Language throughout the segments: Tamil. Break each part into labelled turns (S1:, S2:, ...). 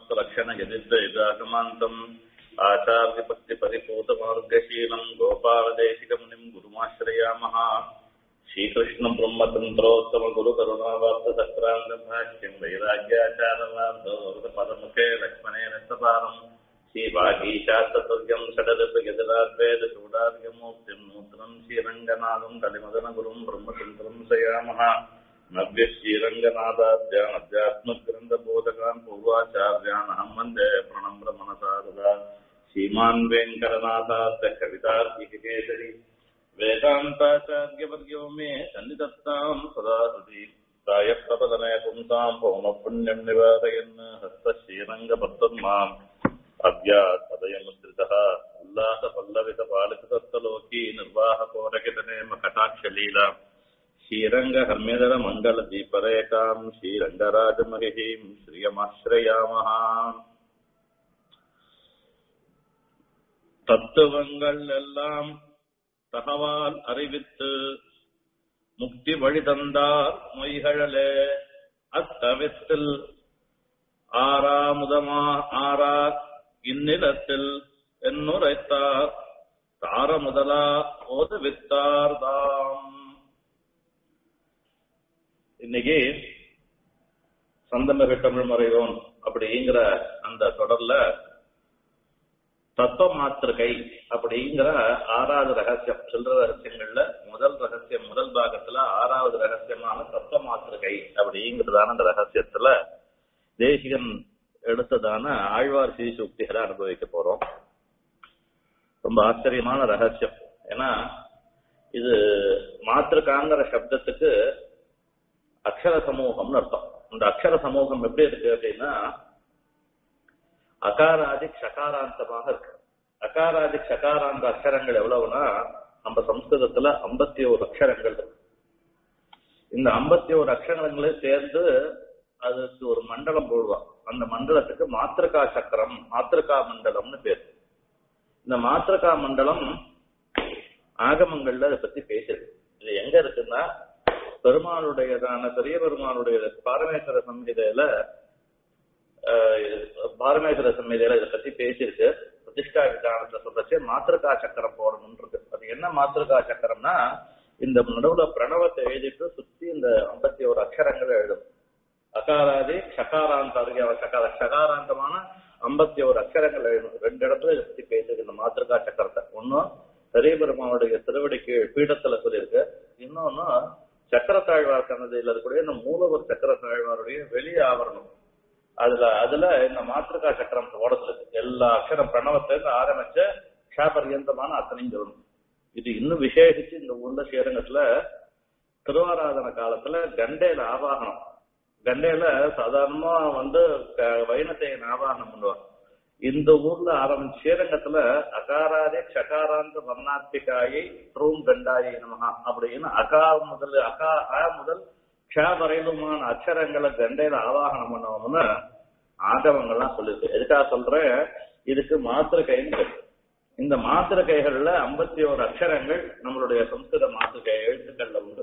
S1: श्रीमन्नूतनरक्षणयदिद्वैदागमान्तम् आचार्यभक्तिपरिपूतमार्गशीलम् गोपालदेशिकमुनिम् गुरुमाश्रयामः श्रीकृष्णब्रह्मतन्त्रोत्तमगुरुकरुणावाप्तसक्रान्तभाष्यम् वैराग्याचारवार्धोपदमुखे लक्ष्मणेन सपारम् श्रीवागीशास्तुल्यम् षडदुपगजराद्वैतचूडार्यमूर्तिम् नूतनम् श्रीरङ्गनाथम् कलिमदनगुरुम् ब्रह्मतन्त्रम् सयामः नव्य श्रीरङ्गनाथाभ्याम् अध्यात्मग्रन्थबोधकान् पूर्वाचार्यान् अहम् वन्दे प्रणम्र मनसा तदा श्रीमान् वेङ्कटनाथास्य कवितार्किकेसरि वेदान्ताचार्यवर्यो मे सन्निधत्ताम् सदा हृदि प्रायप्रपदनय पुंसाम् पौनपुण्यम् निवारयन् हस्तश्रीरङ्गपद्माम् अव्यासदयमुद्रितः उल्लासपल्लवितपालिततत्तलोकी निर्वाहकोरकितनेम कटाक्षलीला श्रीरङ्गहर्म्यधरमण्डलदीपरेखाम् श्रीरङ्गराजमहिषीम् श्रियमाश्रयामः தத்துவங்கள் எல்லாம் தகவால் அறிவித்து முக்தி வழி தந்தார் மொய்கழலே அத்தவித்தில் ஆறாமுதமா ஆறா இந்நிலத்தில் என்னுரைத்தார் தார முதலா ஓதுவித்தார் தாம் இன்னைக்கு சந்தமிகு தமிழ் மறைவோன் அப்படிங்கிற அந்த தொடர்ல தத்துவ மாத்திருகை அப்படிங்கிற ஆறாவது ரகசியம் சில்லற ரகசியங்கள்ல முதல் ரகசியம் முதல் பாகத்துல ஆறாவது ரகசியமான தத்துவ மாத்திருகை அப்படிங்கிறதான அந்த ரகசியத்துல தேசிகன் எடுத்ததான ஆழ்வார் சீசுக்திகளை அனுபவிக்க போறோம் ரொம்ப ஆச்சரியமான ரகசியம் ஏன்னா இது மாத்திருக்காங்கிற சப்தத்துக்கு அக்ஷர சமூகம்னு அர்த்தம் இந்த அக்ஷர சமூகம் எப்படி இருக்கு அப்படின்னா அகாராதி சகாராந்தமாக இருக்கு அகாராதி சகாராந்த அக்ஷரங்கள் எவ்வளவுனா நம்ம சம்ஸ்கிருதத்துல ஐம்பத்தி ஒரு அக்ஷரங்கள் இருக்கு இந்த ஐம்பத்தி ஒரு அக்ஷரங்களே சேர்ந்து அதுக்கு ஒரு மண்டலம் போடுவான் அந்த மண்டலத்துக்கு மாத்திருக்கா சக்கரம் மாத்திருக்கா மண்டலம்னு பேர் இந்த மாத்திருக்கா மண்டலம் ஆகமங்கள்ல அதை பத்தி பேசுது இது எங்க இருக்குன்னா பெருமாளுடையதான பெரிய பெருமாளுடைய பாரமேஸ்வர சம்ஹிதையில பாரமேஸ்வர சம்ஹிதையில இதை பத்தி பேசியிருக்கு பிரதிஷ்டா விதானத்தை சொல்றச்சு மாத்திருக்கா சக்கரம் போடணும்ன்றது அது என்ன மாத்திருக்கா சக்கரம்னா இந்த நடுவுல பிரணவத்தை எழுதிட்டு சுத்தி இந்த ஐம்பத்தி ஒரு அக்ஷரங்களை எழுதும் அகாராதி சகாராந்த சகார சகாராந்தமான ஐம்பத்தி ஒரு அக்ஷரங்கள் எழுதணும் ரெண்டு இடத்துல இதை பத்தி பேசியிருக்கு இந்த மாத்திருக்கா சக்கரத்தை ஒன்னும் பெரிய பெருமாளுடைய திருவடிக்கு பீடத்துல சொல்லியிருக்கு இன்னொன்னு சக்கரத்தாழ்வார் கண்ணதியில் இருக்கக்கூடிய இந்த மூலவர் சக்கரத்தாழ்வாருடைய வெளி ஆவரணம் அதுல அதுல இந்த மாத்திருக்கா சக்கரம் ஓடத்துல இருக்கு எல்லா அக்ஷரம் பிரணவத்திலிருந்து ஆரம்பிச்ச ஷாபரியந்தமான அத்தனையும் சொல்லணும் இது இன்னும் விசேஷிச்சு இந்த ஊர்ல ஸ்ரீரங்கத்துல திருவாராதன காலத்துல கண்டையில ஆவாகனம் கண்டையில சாதாரணமா வந்து வைணத்தையன் ஆவாகனம் பண்ணுவாங்க இந்த ஊர்ல ஆரம்பிச்ச ஸ்ரீரங்கத்துல அகாராதே சகாராந்த வர்ணாத்திகாயை த்ரூம் கண்டாயை நமகா அப்படின்னு அகா முதல் அகா அ முதல் க்ஷ வரையிலுமான அக்ஷரங்களை கண்டையில ஆவாகனம் பண்ணவங்கன்னு ஆகவங்கள்லாம் சொல்லிருக்கு எதுக்காக சொல்றேன் இதுக்கு மாத்திருக்கைன்னு இந்த மாத்திருக்கைகள்ல ஐம்பத்தி ஒரு அக்ஷரங்கள் நம்மளுடைய சம்ஸ்கிருத மாத்திருக்கை எழுத்துக்கள்ல உண்டு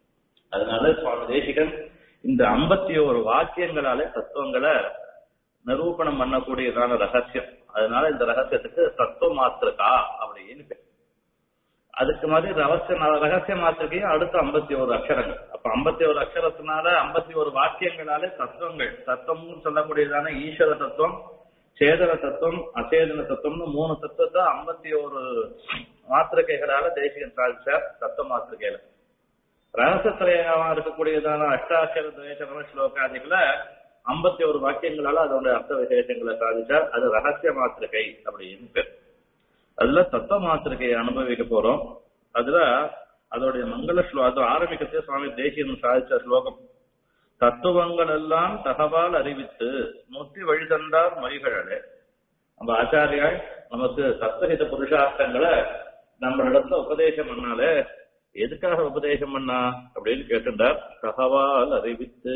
S1: அதனால சுவாமி தேசிகன் இந்த ஐம்பத்தி ஒரு வாக்கியங்களாலே தத்துவங்களை நிரூபணம் பண்ணக்கூடியதான ரகசியம் அதனால இந்த ரகசியத்துக்கு தத்துவ மாத்திருக்கா அப்படின்னு பேர் அதுக்கு மாதிரி ரகசிய ரகசிய மாத்திருக்கையும் அடுத்த ஐம்பத்தி ஒரு அக்ஷரங்கள் அப்ப ஐம்பத்தி ஒரு அக்ஷரத்தினால ஐம்பத்தி ஒரு வாக்கியங்களாலே தத்துவங்கள் தத்துவம்னு சொல்லக்கூடியதான ஈஸ்வர தத்துவம் சேதன தத்துவம் அசேதன தத்துவம்னு மூணு தத்துவத்தை ஐம்பத்தி ஒரு மாத்திருக்கைகளால தேசிகன் சாதிச்சார் தத்துவ மாத்திருக்கையில ரகசியத்திரையமா இருக்கக்கூடியதான அஷ்டாட்சர துவேஷன ஸ்லோகாதிகளை ஐம்பத்தி ஒரு வாக்கியங்களால அதோட அர்த்த விசேஷங்களை சாதிச்சார் அது ரகசிய மாத்திருக்கை அப்படின்னு பேர் அதுல தத்துவ மாத்திருக்கையை அனுபவிக்க போறோம் அதுல அதோடைய மங்கள ஸ்லோ அது ஆரம்பிக்கிறதே சுவாமி தேசியன் சாதிச்ச ஸ்லோகம் தத்துவங்கள் எல்லாம் தகவல் அறிவித்து முத்தி வழி தந்தார் மொழிகளே நம்ம ஆச்சாரியால் நமக்கு தத்துவஹித புருஷார்த்தங்களை நம்ம இடத்துல உபதேசம் பண்ணாலே எதுக்காக உபதேசம் பண்ணா அப்படின்னு கேட்டுட்டார் தகவல் அறிவித்து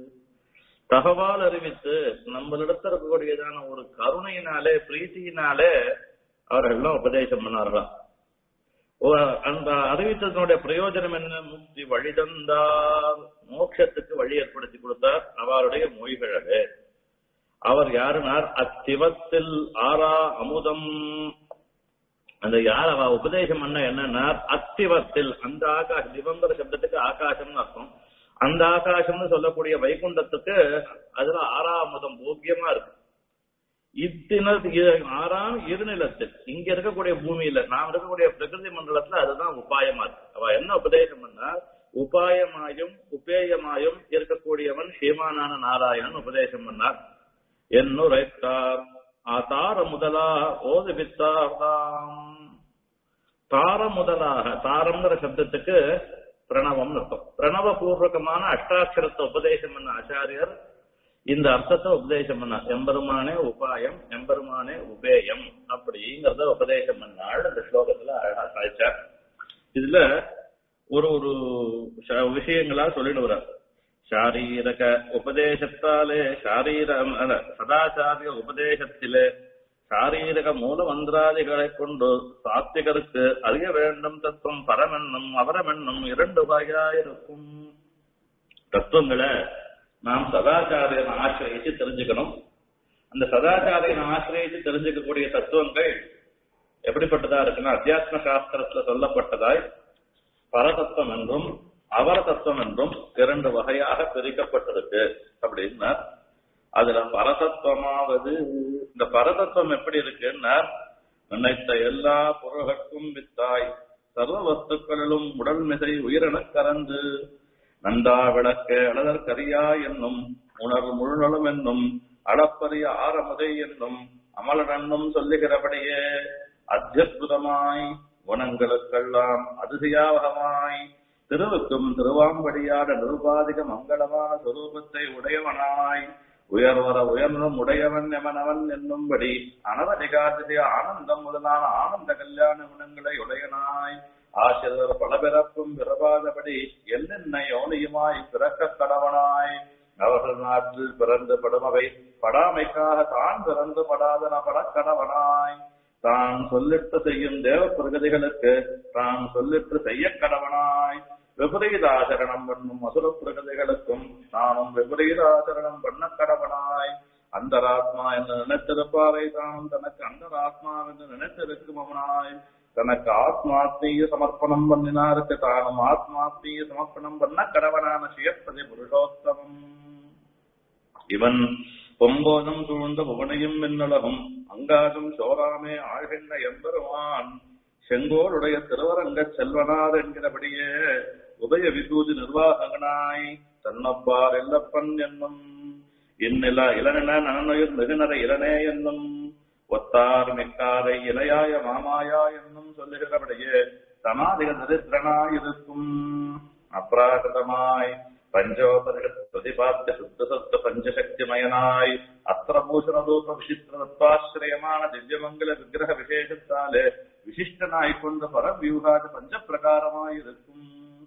S1: தகவல் அறிவித்து நம்மளிடத்தில் இருக்கக்கூடியதான ஒரு கருணையினாலே பிரீத்தியினாலே அவர்கள்லாம் உபதேசம் பண்ணார்களாம் அந்த அறிவித்ததனுடைய பிரயோஜனம் என்ன முக்தி வழி தந்தார் மோட்சத்துக்கு வழி ஏற்படுத்தி கொடுத்தார் அவருடைய மொழிகளே அவர் யாருனார் அத்திவத்தில் ஆரா அமுதம் அந்த யார் அவ உபதேசம் பண்ண என்னன்னா அத்திவத்தில் அந்த ஆகாஷம் திவங்கிற சப்தத்துக்கு ஆகாசம்னு அர்த்தம் அந்த ஆகாசம்னு சொல்லக்கூடிய வைகுண்டத்துக்கு அதுல ஆறாமுதம் போக்கியமா இருக்கு இத்தின ஆறாம் இருநிலத்தில் இங்க இருக்கக்கூடிய பூமியில நாம் இருக்கக்கூடிய பிரகிருதி மண்டலத்துல அதுதான் உபாயமா இருக்கு அவ என்ன உபதேசம் பண்ணா உபாயமாயும் உபேயமாயும் இருக்கக்கூடியவன் ஸ்ரீமானான நாராயணன் உபதேசம் பண்ணார் என்னுரைத்தார் தார முதலா ஓதுவித்தார்தாம் தார முதலாக தாரம்ங்கிற சப்தத்துக்கு பிரணவம் அர்த்தம் பிரணவ பூர்வகமான அஷ்டாட்சரத்தை உபதேசம் பண்ண ஆச்சாரியர் இந்த அர்த்தத்தை உபதேசம் பண்ணார் எம்பெருமானே உபாயம் எம்பெருமானே உபேயம் அப்படிங்கறத உபதேசம் பண்ணாள் இந்த ஸ்லோகத்துல அழகா சாய்ச்சார் இதுல ஒரு ஒரு ச- விஷயங்களா சொல்லிட்டு வர்றார் சாரீரக உபதேசத்தாலே சாரீர அல்ல, சதாச்சாரிய உபதேசத்திலே சாரீரக மூல மந்திராதிகளை கொண்டு சாத்விகருக்கு அறிய வேண்டும் தத்துவம் பரமென்னும் அவரமென்னும் இரண்டு வகையாயிருக்கும் தத்துவங்களை நாம் சதாச்சாரியனை ஆசிரியச்சு தெரிஞ்சுக்கணும் அந்த சதாச்சாரியனை ஆசிரியச்சு தெரிஞ்சுக்கக்கூடிய தத்துவங்கள் எப்படிப்பட்டதா இருக்குன்னா அத்தியாத்ம சாஸ்திரத்துல சொல்லப்பட்டதாய் பரதத்துவம் என்றும் அவர தத்துவம் என்றும் இரண்டு வகையாக பிரிக்கப்பட்டிருக்கு அப்படின்னா அதுல பரதத்துவமாவது இந்த பரதத்துவம் எப்படி இருக்குன்னா நினைத்த எல்லா பொருள்களுக்கும் வித்தாய் சர்வ வஸ்துக்களிலும் உடல் மிசை உயிரினக் கலந்து நந்தா விளக்க அழதற்கரியா என்னும் உணர்வு முழுநலும் என்னும் அளப்பரிய ஆரமுதை என்னும் அமலனன்னும் சொல்லுகிறபடியே அத்தியுதமாய் குணங்களுக்கெல்லாம் அதிசயாவகமாய் திருவுக்கும் திருவாம்படியாட நிருபாதிக மங்களமான சொரூபத்தை உடையவனாய் உயர்வர உயர்ந்தும் உடையவன் எமனவன் என்னும்படி அனவதிகாதிய ஆனந்தம் முதலான ஆனந்த கல்யாண குணங்களை உடையனாய் ஆசிரியர் பல பிறப்பும் பிறவாதபடி என்னென்ன யோனியுமாய் பிறக்க கடவனாய் அவர்கள் நாட்டில் பிறந்து படுமவை படாமைக்காக தான் பிறந்து படாதன படக்கடவனாய் தான் சொல்லிட்டு செய்யும் தேவ பிரகதிகளுக்கு தான் சொல்லிட்டு செய்ய கடவனாய் விபரீதாசரணம் பண்ணும் அசுர பிரகதிகளுக்கும் தானும் விபரீதாசரணம் பண்ண கடவனாய் அந்தராத்மா என்று நினைத்திருப்பாரை தானும் தனக்கு அந்தராத்மா என்று நினைத்திருக்கும் அவனாய் தனக்கு ஆத்மாத்மீய சமர்ப்பணம் பண்ணினாருக்கு தானும் ஆத்மாத்மீய சமர்ப்பணம் பண்ண கடவனான சியப்பதி புருஷோத்தமம் இவன் பொம்போதம் சூழ்ந்த புவனையும் மின்னலகும் அங்காகும் சோராமே ஆழ்கின்ற எம்பெருமான் செங்கோளுடைய திருவரங்க செல்வனார் என்கிறபடியே உதய விபூதி நிர்வாகனாய் தன்னப்பார் எல்லப்பன் என்னும் இந்நில இளநில நனனுயிர் மிகுநர இளனே என்னும் ஒத்தார் மிக்காரை இளையாய மாமாயா என்னும் சொல்லுகிறபடியே சமாதிக தரித்திரனாய் இருக்கும் அப்ராகிருதமாய் பஞ்சோபனிஷத் பிரதிபாத்திய சுத்த சத்த பஞ்சசக்திமயனாய் அஸ்திரபூஷண ரூப விசித்திர தத்வாசிரயமான திவ்யமங்கல விக்கிரக விசேஷத்தாலே விசிஷ்டனாய் கொண்ட பரவியூகாத பஞ்ச பிரகாரமாய் இருக்கும்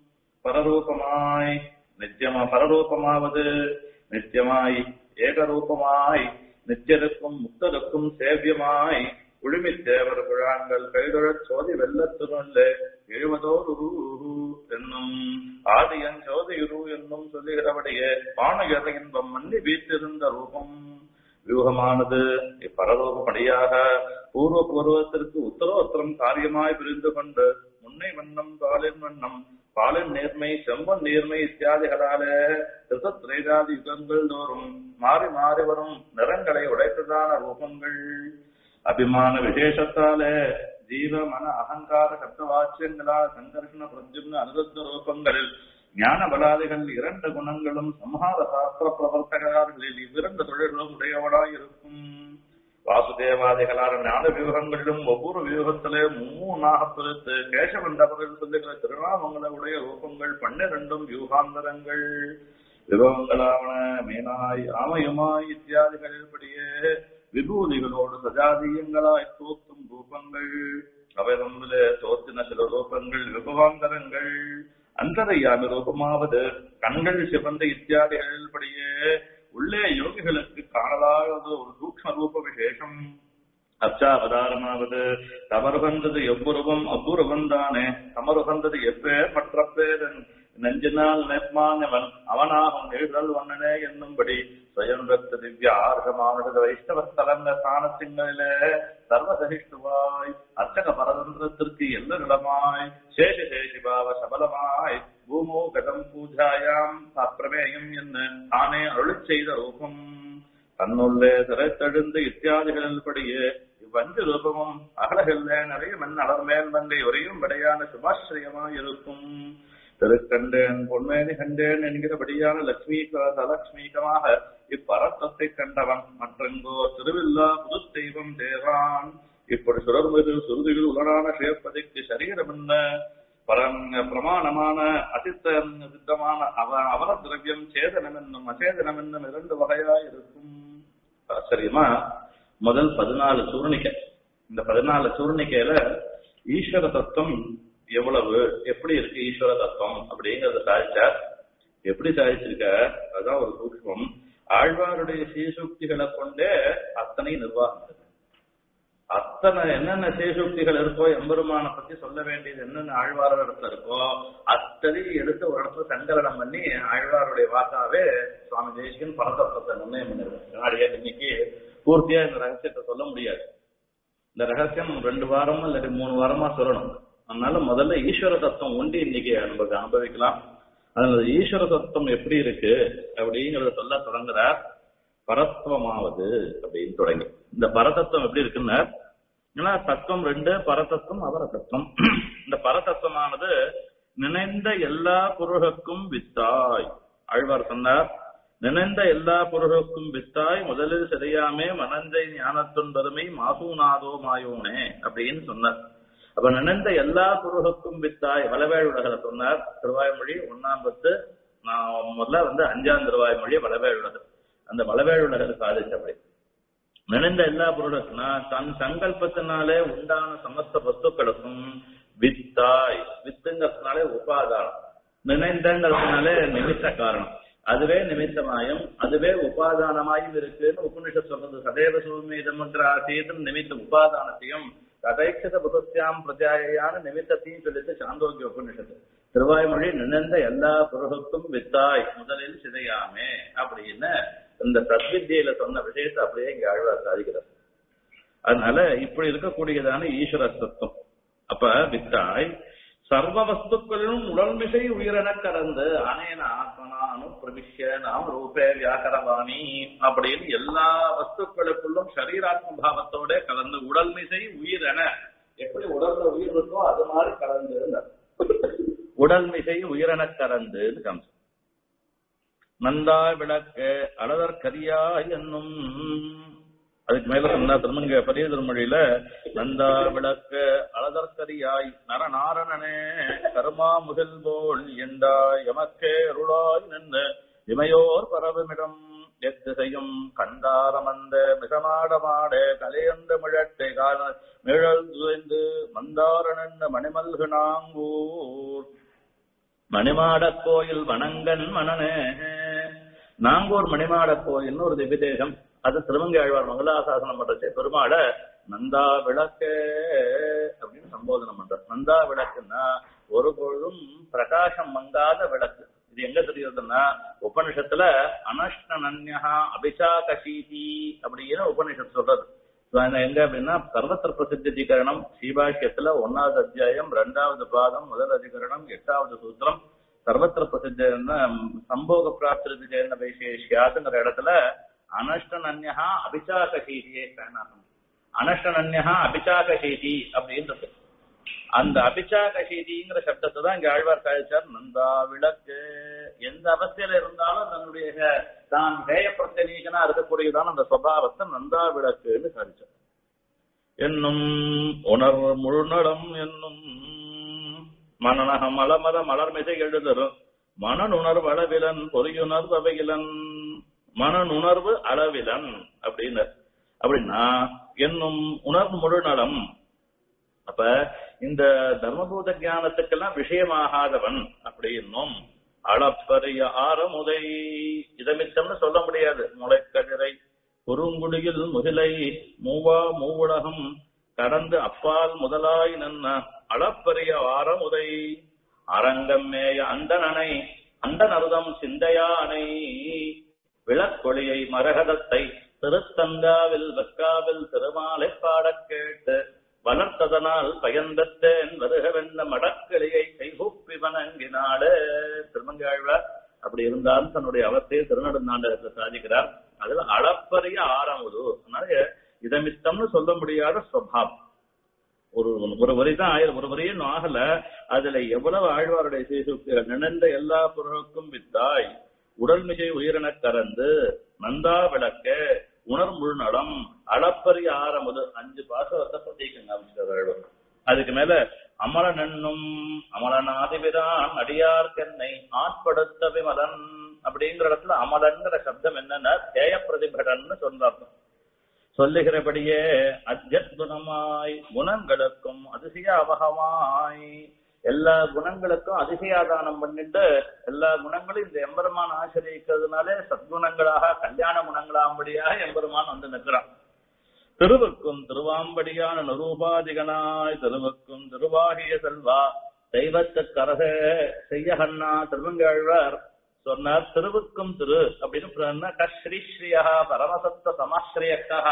S1: பரரூபமாய் நித்தியமா பரரூபமாவது நித்தியமாய் ஏகரூபமாய் நித்தியருக்கும் முக்தருக்கும் சேவியமாய் குழுமித் தேவர் குழாங்கள் கைதொழச் சோதி வெள்ளத்துருள்ளே எழுவதோரு என்னும் ஆதியன் சோதியுரு என்னும் சொல்லுகிறபடியே பானகர இன்பம் மன்னி வீட்டிருந்த ரூபம் வியூகமானது இப்பரலோகப்படியாக பூர்வ பூர்வத்திற்கு உத்தரோத்தரம் காரியமாய் பிரிந்து கொண்டு முன்னை வண்ணம் பாலின் வண்ணம் பாலின் நேர்மை செம்பன் நேர்மை இத்தியாதிகளாலே திரைதாதி யுகங்கள் தோறும் மாறி மாறி வரும் நிறங்களை உடைத்ததான ரூபங்கள் அபிமான விசேஷத்தாலே ஜீவ மன அகங்கார சப்தவாச்சியங்களால் சங்கர்ஷண பிரத்யும்ன அனுருத்த ரூபங்களில் ஞான பலாதிகள் இரண்டு குணங்களும் சம்ஹார சாஸ்திர பிரவர்த்தகர்களில் இவ்விரண்டு தொழில்களும் உடையவனாய் இருக்கும் வாசுதேவாதிகளான ஞான வியூகங்களிலும் ஒவ்வொரு வியூகத்திலே மூணாக பிரித்து கேசவண்டவர்கள் சொல்லுகிற திருநாமங்களை உடைய ரூபங்கள் பன்னிரண்டும் வியூகாந்தரங்கள் விபவங்களாவன மீனாய் ஆமையுமாய் இத்தியாதிகளின்படியே விபூதிகளோடு சஜாதீயங்களாய் தோத்தும் ரூபங்கள் அவை தம்மிலே தோத்தின சில ரூபங்கள் விபவாந்தரங்கள் அந்தரையாமி ரூபமாவது கண்கள் சிவந்த இத்தியாதிகளின்படியே உள்ளே யோகிகளுக்கு காணலாத ஒரு சூக்ம ரூப விசேஷம் அச்சாவதாரமாவது தவறுகந்தது எவ்வுருவம் அவ்வுருவம் தானே தமறுகந்தது எப்பேர் மற்ற பேர் நெஞ்சினால் நெப்மானவன் அவனாகும் எழுதல் வண்ணனே என்னும்படி സ്വയംവക്ത ദിവ്യ ആർഹമാനുട വൈഷ്ണവ സ്ഥലങ്ങ സ്ഥാനത്തിങ്ങളിലെ സർവസഹിഷ്ണുവായി അർച്ചക പരതന്ത്രത്തിற்கு എല്ലരിടമായി ശേഷശേഷിഭാവ സബലമായി ഭൂമോ ഗതം പൂജായാം അപ്രമേയം എന്ന് താനേ അരുളി ചെയ്ത രൂപം தன்னுள்ளே திரைத்தெழுந்து இத்தியாதிகளில் படியே இவ்வஞ்சு ரூபமும் அகலகில்லே நிறைய மண் அலர்மேல் மங்கை ஒரையும் விடையான சுபாஸ்ரயமாயிருக்கும் திருக்கண்டேன் பொன்மேனி கண்டேன் என்கிறபடியான லட்சுமி தலட்சுமிகமாக இப்பரத்தத்தை கண்டவன் மற்றெங்கோ திருவில்லா புது தெய்வம் தேவான் இப்படி சுரர்மிகு சுருதிகள் உலரான ஷேப்பதிக்கு சரீரம் என்ன பரம் பிரமாணமான அசித்த சித்தமான அவ அவர திரவியம் சேதனம் என்னும் அச்சேதனம் என்னும் இரண்டு வகையா இருக்கும் ஆச்சரியமா முதல் பதினாலு சூர்ணிக்கை இந்த பதினாலு சூர்ணிக்கையில ஈஸ்வர தத்துவம் எவ்வளவு எப்படி இருக்கு ஈஸ்வர தத்துவம் அப்படிங்கறத சாதிச்சார் எப்படி சாதிச்சிருக்க அதான் ஒரு சூக்மம் ஆழ்வாருடைய சீசுக்திகளை கொண்டே அத்தனை நிர்வாகம் இருக்கு அத்தனை என்னென்ன சீசுக்திகள் இருக்கோ எம்பெருமான பத்தி சொல்ல வேண்டியது என்னென்ன ஆழ்வார இடத்துல இருக்கோ அத்தனை எடுத்து ஒரு இடத்துல சங்கலனம் பண்ணி ஆழ்வாருடைய வாக்காவே சுவாமி தேசிகன் பரதத்துவத்தை நிர்ணயம் பண்ணிருக்காரு இன்னைக்கு பூர்த்தியா இந்த ரகசியத்தை சொல்ல முடியாது இந்த ரகசியம் ரெண்டு வாரமா இல்லாட்டி மூணு வாரமா சொல்லணும் அதனால முதல்ல ஈஸ்வர தத்துவம் உண்டு இன்னைக்கு நமக்கு அனுபவிக்கலாம் அதனால ஈஸ்வர தத்துவம் எப்படி இருக்கு அப்படிங்கறத சொல்ல தொடங்குறார் பரத்துவமாவது அப்படின்னு தொடங்கி இந்த பரதத்துவம் எப்படி இருக்குன்னா ஏன்னா தத்துவம் ரெண்டு பரதத்துவம் அவர தத்துவம் இந்த பரதத்துவமானது நினைந்த எல்லா பொருளுக்கும் வித்தாய் ஆழ்வார் சொன்னார் நினைந்த எல்லா பொருளுக்கும் வித்தாய் முதலில் சிதையாமே மனந்தை ஞானத்துன் பெருமை மாசூநாதோ மாயோனே அப்படின்னு சொன்னார் அப்ப நினைந்த எல்லா பொருளுக்கும் வித்தாய் வளவேழுலகளை சொன்னார் திருவாய்மொழி ஒன்னாம் பத்து நான் முதல்ல வந்து அஞ்சாம் திருவாய்மொழி வளவேழுலகர் அந்த வளவேழுலகர் சாதிச்சபடி நினைந்த எல்லா பொருளுக்குனா தன் சங்கல்பத்தினாலே உண்டான சமஸ்த வஸ்துக்களுக்கும் வித்தாய் வித்துங்கிறதுனாலே உபாதானம் நினைந்தங்கிறதுனாலே நிமித்த காரணம் அதுவே நிமித்தமாயும் அதுவே உபாதானமாயும் இருக்குன்னு உபனிஷத் சொல்றது சதேவ சூமீதம் ஆசீதம் நிமித்த உபாதானத்தையும் ததைக்கித புதஸ்யாம் பிரஜாயான நிமித்தத்தையும் சொல்லிட்டு சாந்தோக்கிய உபனிஷத்து திருவாய்மொழி நினைந்த எல்லா பொருளுக்கும் வித்தாய் முதலில் சிதையாமே அப்படின்னு இந்த சத்வித்தியில சொன்ன விஷயத்தை அப்படியே இங்க ஆழ்வார் சாதிக்கிறார் அதனால இப்படி இருக்கக்கூடியதான ஈஸ்வர தத்துவம் அப்ப வித்தாய் சர்வ வஸ்துக்களிலும் உடல்மிசை உயிரென கடந்து அனேன ஆத்மனானு பிரவிஷ்ய நாம் ரூபே வியாக்கரவாணி அப்படின்னு எல்லா வஸ்துக்களுக்குள்ளும் சரீராத்ம பாவத்தோட கலந்து உடல்மிசை உயிரென எப்படி உடல்ல உயிர் இருக்கோ அது மாதிரி கலந்து உடல்மிசை உயிரென கலந்து கம்சம் நந்தா விளக்கு அழதற்கரியா என்னும் அதுக்கு மேல சொன்னா திருமங்க பெரிய திருமொழியில நந்தா விளக்கு அழதற்கரியாய் நரநாரணனே கருமா முகில் போல் எண்டாய் எமக்கே அருளாய் நின்று இமையோர் பரவுமிடம் எத்திசையும் கண்டாரமந்த மிகமாடமாட கலையந்த மிழட்டை கால மிழல் துவைந்து மந்தாரணன் மணிமல்கு நாங்கூர் மணிமாடக் கோயில் வணங்கன் மணனே நாங்கூர் மணிமாடக் கோயில்னு ஒரு திவ்யதேசம் அது திருமங்கை ஆழ்வார் மங்களாசாசனம் பண்றச்சே பெருமாள நந்தா விளக்கு அப்படின்னு சம்போதனம் பண்றார் நந்தா விளக்குன்னா ஒரு பொழுதும் பிரகாசம் மங்காத விளக்கு இது எங்க தெரியுதுன்னா உபனிஷத்துல அனஷ்டனன்யா அபிஷாகசீதி அப்படின்னு உபனிஷத்து சொல்றது எங்க அப்படின்னா சர்வத்திர பிரசித்தீகரணம் ஸ்ரீபாஷ்யத்துல ஒன்னாவது அத்தியாயம் ரெண்டாவது பாதம் முதல் அதிகரணம் எட்டாவது சூத்திரம் சர்வத்திர பிரசித்த சம்போக பிராப்தி சேர்ந்த வைசேஷியாத்துங்கிற இடத்துல அனஷ்டனன்யா அபிச்சாகசீதியே அனஷ்டனன்யா அபிச்சாகசீதி அப்படின்றது அந்த அபிச்சாகசீதிங்கிற சப்தத்தை தான் இங்க ஆழ்வார் சாதிச்சார் நந்தா விளக்கு எந்த அவஸ்தையில இருந்தாலும் தன்னுடைய தான் ஹேய பிரச்சனீகனா இருக்கக்கூடியதான அந்த சுவாவத்தை நந்தா விளக்குன்னு சாதிச்சார் என்னும் உணர் முழுநடம் என்னும் மனநக மலமத மலர்மிசை எழுதரும் மனநுணர்வு அளவிலன் பொறியுணர்வு அவையிலன் மனநுணர்வு அளவிலன் அப்படின்னு அப்படின்னா என்னும் உணர்வு முழுநலம் அப்ப இந்த தர்மபூத ஞானத்துக்கெல்லாம் விஷயமாகாதவன் அப்படின்னும் அளப்பரிய ஆரமுதை இதமித்தம்னு சொல்ல முடியாது முளைக்கதிரை குறுங்குடியில் முகிலை மூவா மூவுலகம் கடந்து அப்பால் முதலாய் நன்ன அளப்பரிய ஆரமுதை அரங்கம்மேய அந்தனனை அந்தனருதம் சிந்தையானை விளக்கொளியை மரகதத்தை திருத்தங்காவில் வெக்காவில் திருமாலை பாடக் கேட்டு வளர்த்ததனால் பயந்தத்தேன் வருகவென்ன மடக்கிளியை கைகூப்பி வணங்கினாளே திருமங்காழ்வார் அப்படி இருந்தாலும் தன்னுடைய அவத்தையை திருநடுநாண்டகத்தில் சாதிக்கிறார் அதுல அளப்பரிய ஆறாவது அதனால இதமித்தம்னு சொல்ல முடியாத சுவாவம் ஒரு ஒரு வரி தான் ஆயிரம் ஒரு வரியே இன்னும் ஆகல அதுல எவ்வளவு ஆழ்வாருடைய சீசுக்திகள் நினைந்த எல்லா பொருளுக்கும் வித்தாய் உடல்மிகை உயிரினக் கறந்து நந்தா விளக்க உணர் முழுநடம் அளப்பரிய ஆரமுது அஞ்சு பாசவத்தை பிரத்யேகம் காமிச்சிட்டார் அதுக்கு மேல அமரன் என்னும் அமரனாதிபிரான் அடியார்கென்னை ஆட்படுத்த விமலன் அப்படிங்கிற இடத்துல அமலன்கிற சப்தம் என்னன்னா தேய பிரதிபடன்னு சொல்றாங்க சொல்லுகிறபடியே அத்தியுதமாய் குணங்களுக்கும் அதிசய அவகமாய் எல்லா குணங்களுக்கும் அதிசயாதானம் பண்ணிட்டு எல்லா குணங்களும் இந்த எம்பெருமான் ஆசிரியக்கிறதுனாலே சத்குணங்களாக கல்யாண குணங்களாம்படியாக எம்பெருமான் வந்து நிற்கிறான் திருவுக்கும் திருவாம்படியான நிரூபாதிகனாய் திருவுக்கும் திருவாகிய செல்வா தெய்வத்து கரக செய்யகண்ணா திருவங்காழ்வார் சொன்னார் திருவுக்கும் திரு அப்படின்னு கஸ்ரீஸ்ரீயா பரமசத்த சமாஸ்ரீயக்கா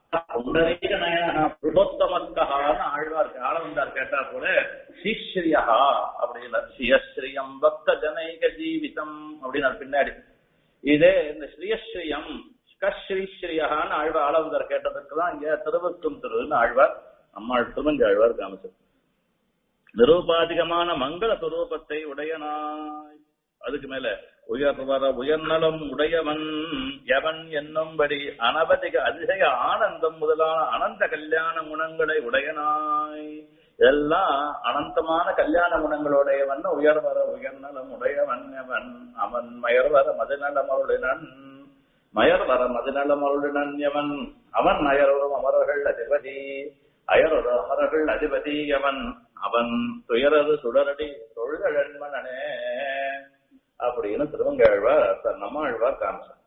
S1: புருஷோத்தமஸ்கான்னு ஆழ்வார் ஆளவந்தார் கேட்டா கூட ஸ்ரீஸ்ரீயா அப்படின்னு ஸ்ரீயஸ்ரீயம் பக்த ஜனைக ஜீவிதம் அப்படின்னு பின்னாடி இதே இந்த ஸ்ரீயஸ்ரீயம் கஸ்ரீஸ்ரீயான்னு ஆழ்வார் ஆளவந்தார் கேட்டதற்கு தான் இங்க திருவுக்கும் திருன்னு ஆழ்வார் அம்மாள் திருமஞ்ச ஆழ்வார் காமிச்சது நிரூபாதிகமான மங்கள சுரூபத்தை உடையனாய் அதுக்கு மேல உயர்வர உயர்நலம் உடையவன் எவன் என்னும்படி அனவதிக அதிசய ஆனந்தம் முதலான அனந்த கல்யாண குணங்களை உடையனாய் எல்லாம் அனந்தமான கல்யாண குணங்களுடையவன் உயர்வர உயர்நலம் உடையவன் எவன் அவன் மயர்வர மதுநலம் அருளினன் மயர்வர மதுநலம் அருளினன் எவன் அவன் அயரோரும் அமரர்கள் அதிபதி அயரோரு அமரர்கள் அதிபதி எவன் அவன் துயரது சுடரடி தொழுகழன்மனே அப்படின்னு திருவங்காழ்வார் நம்மாழ்வார் காமிச்சார்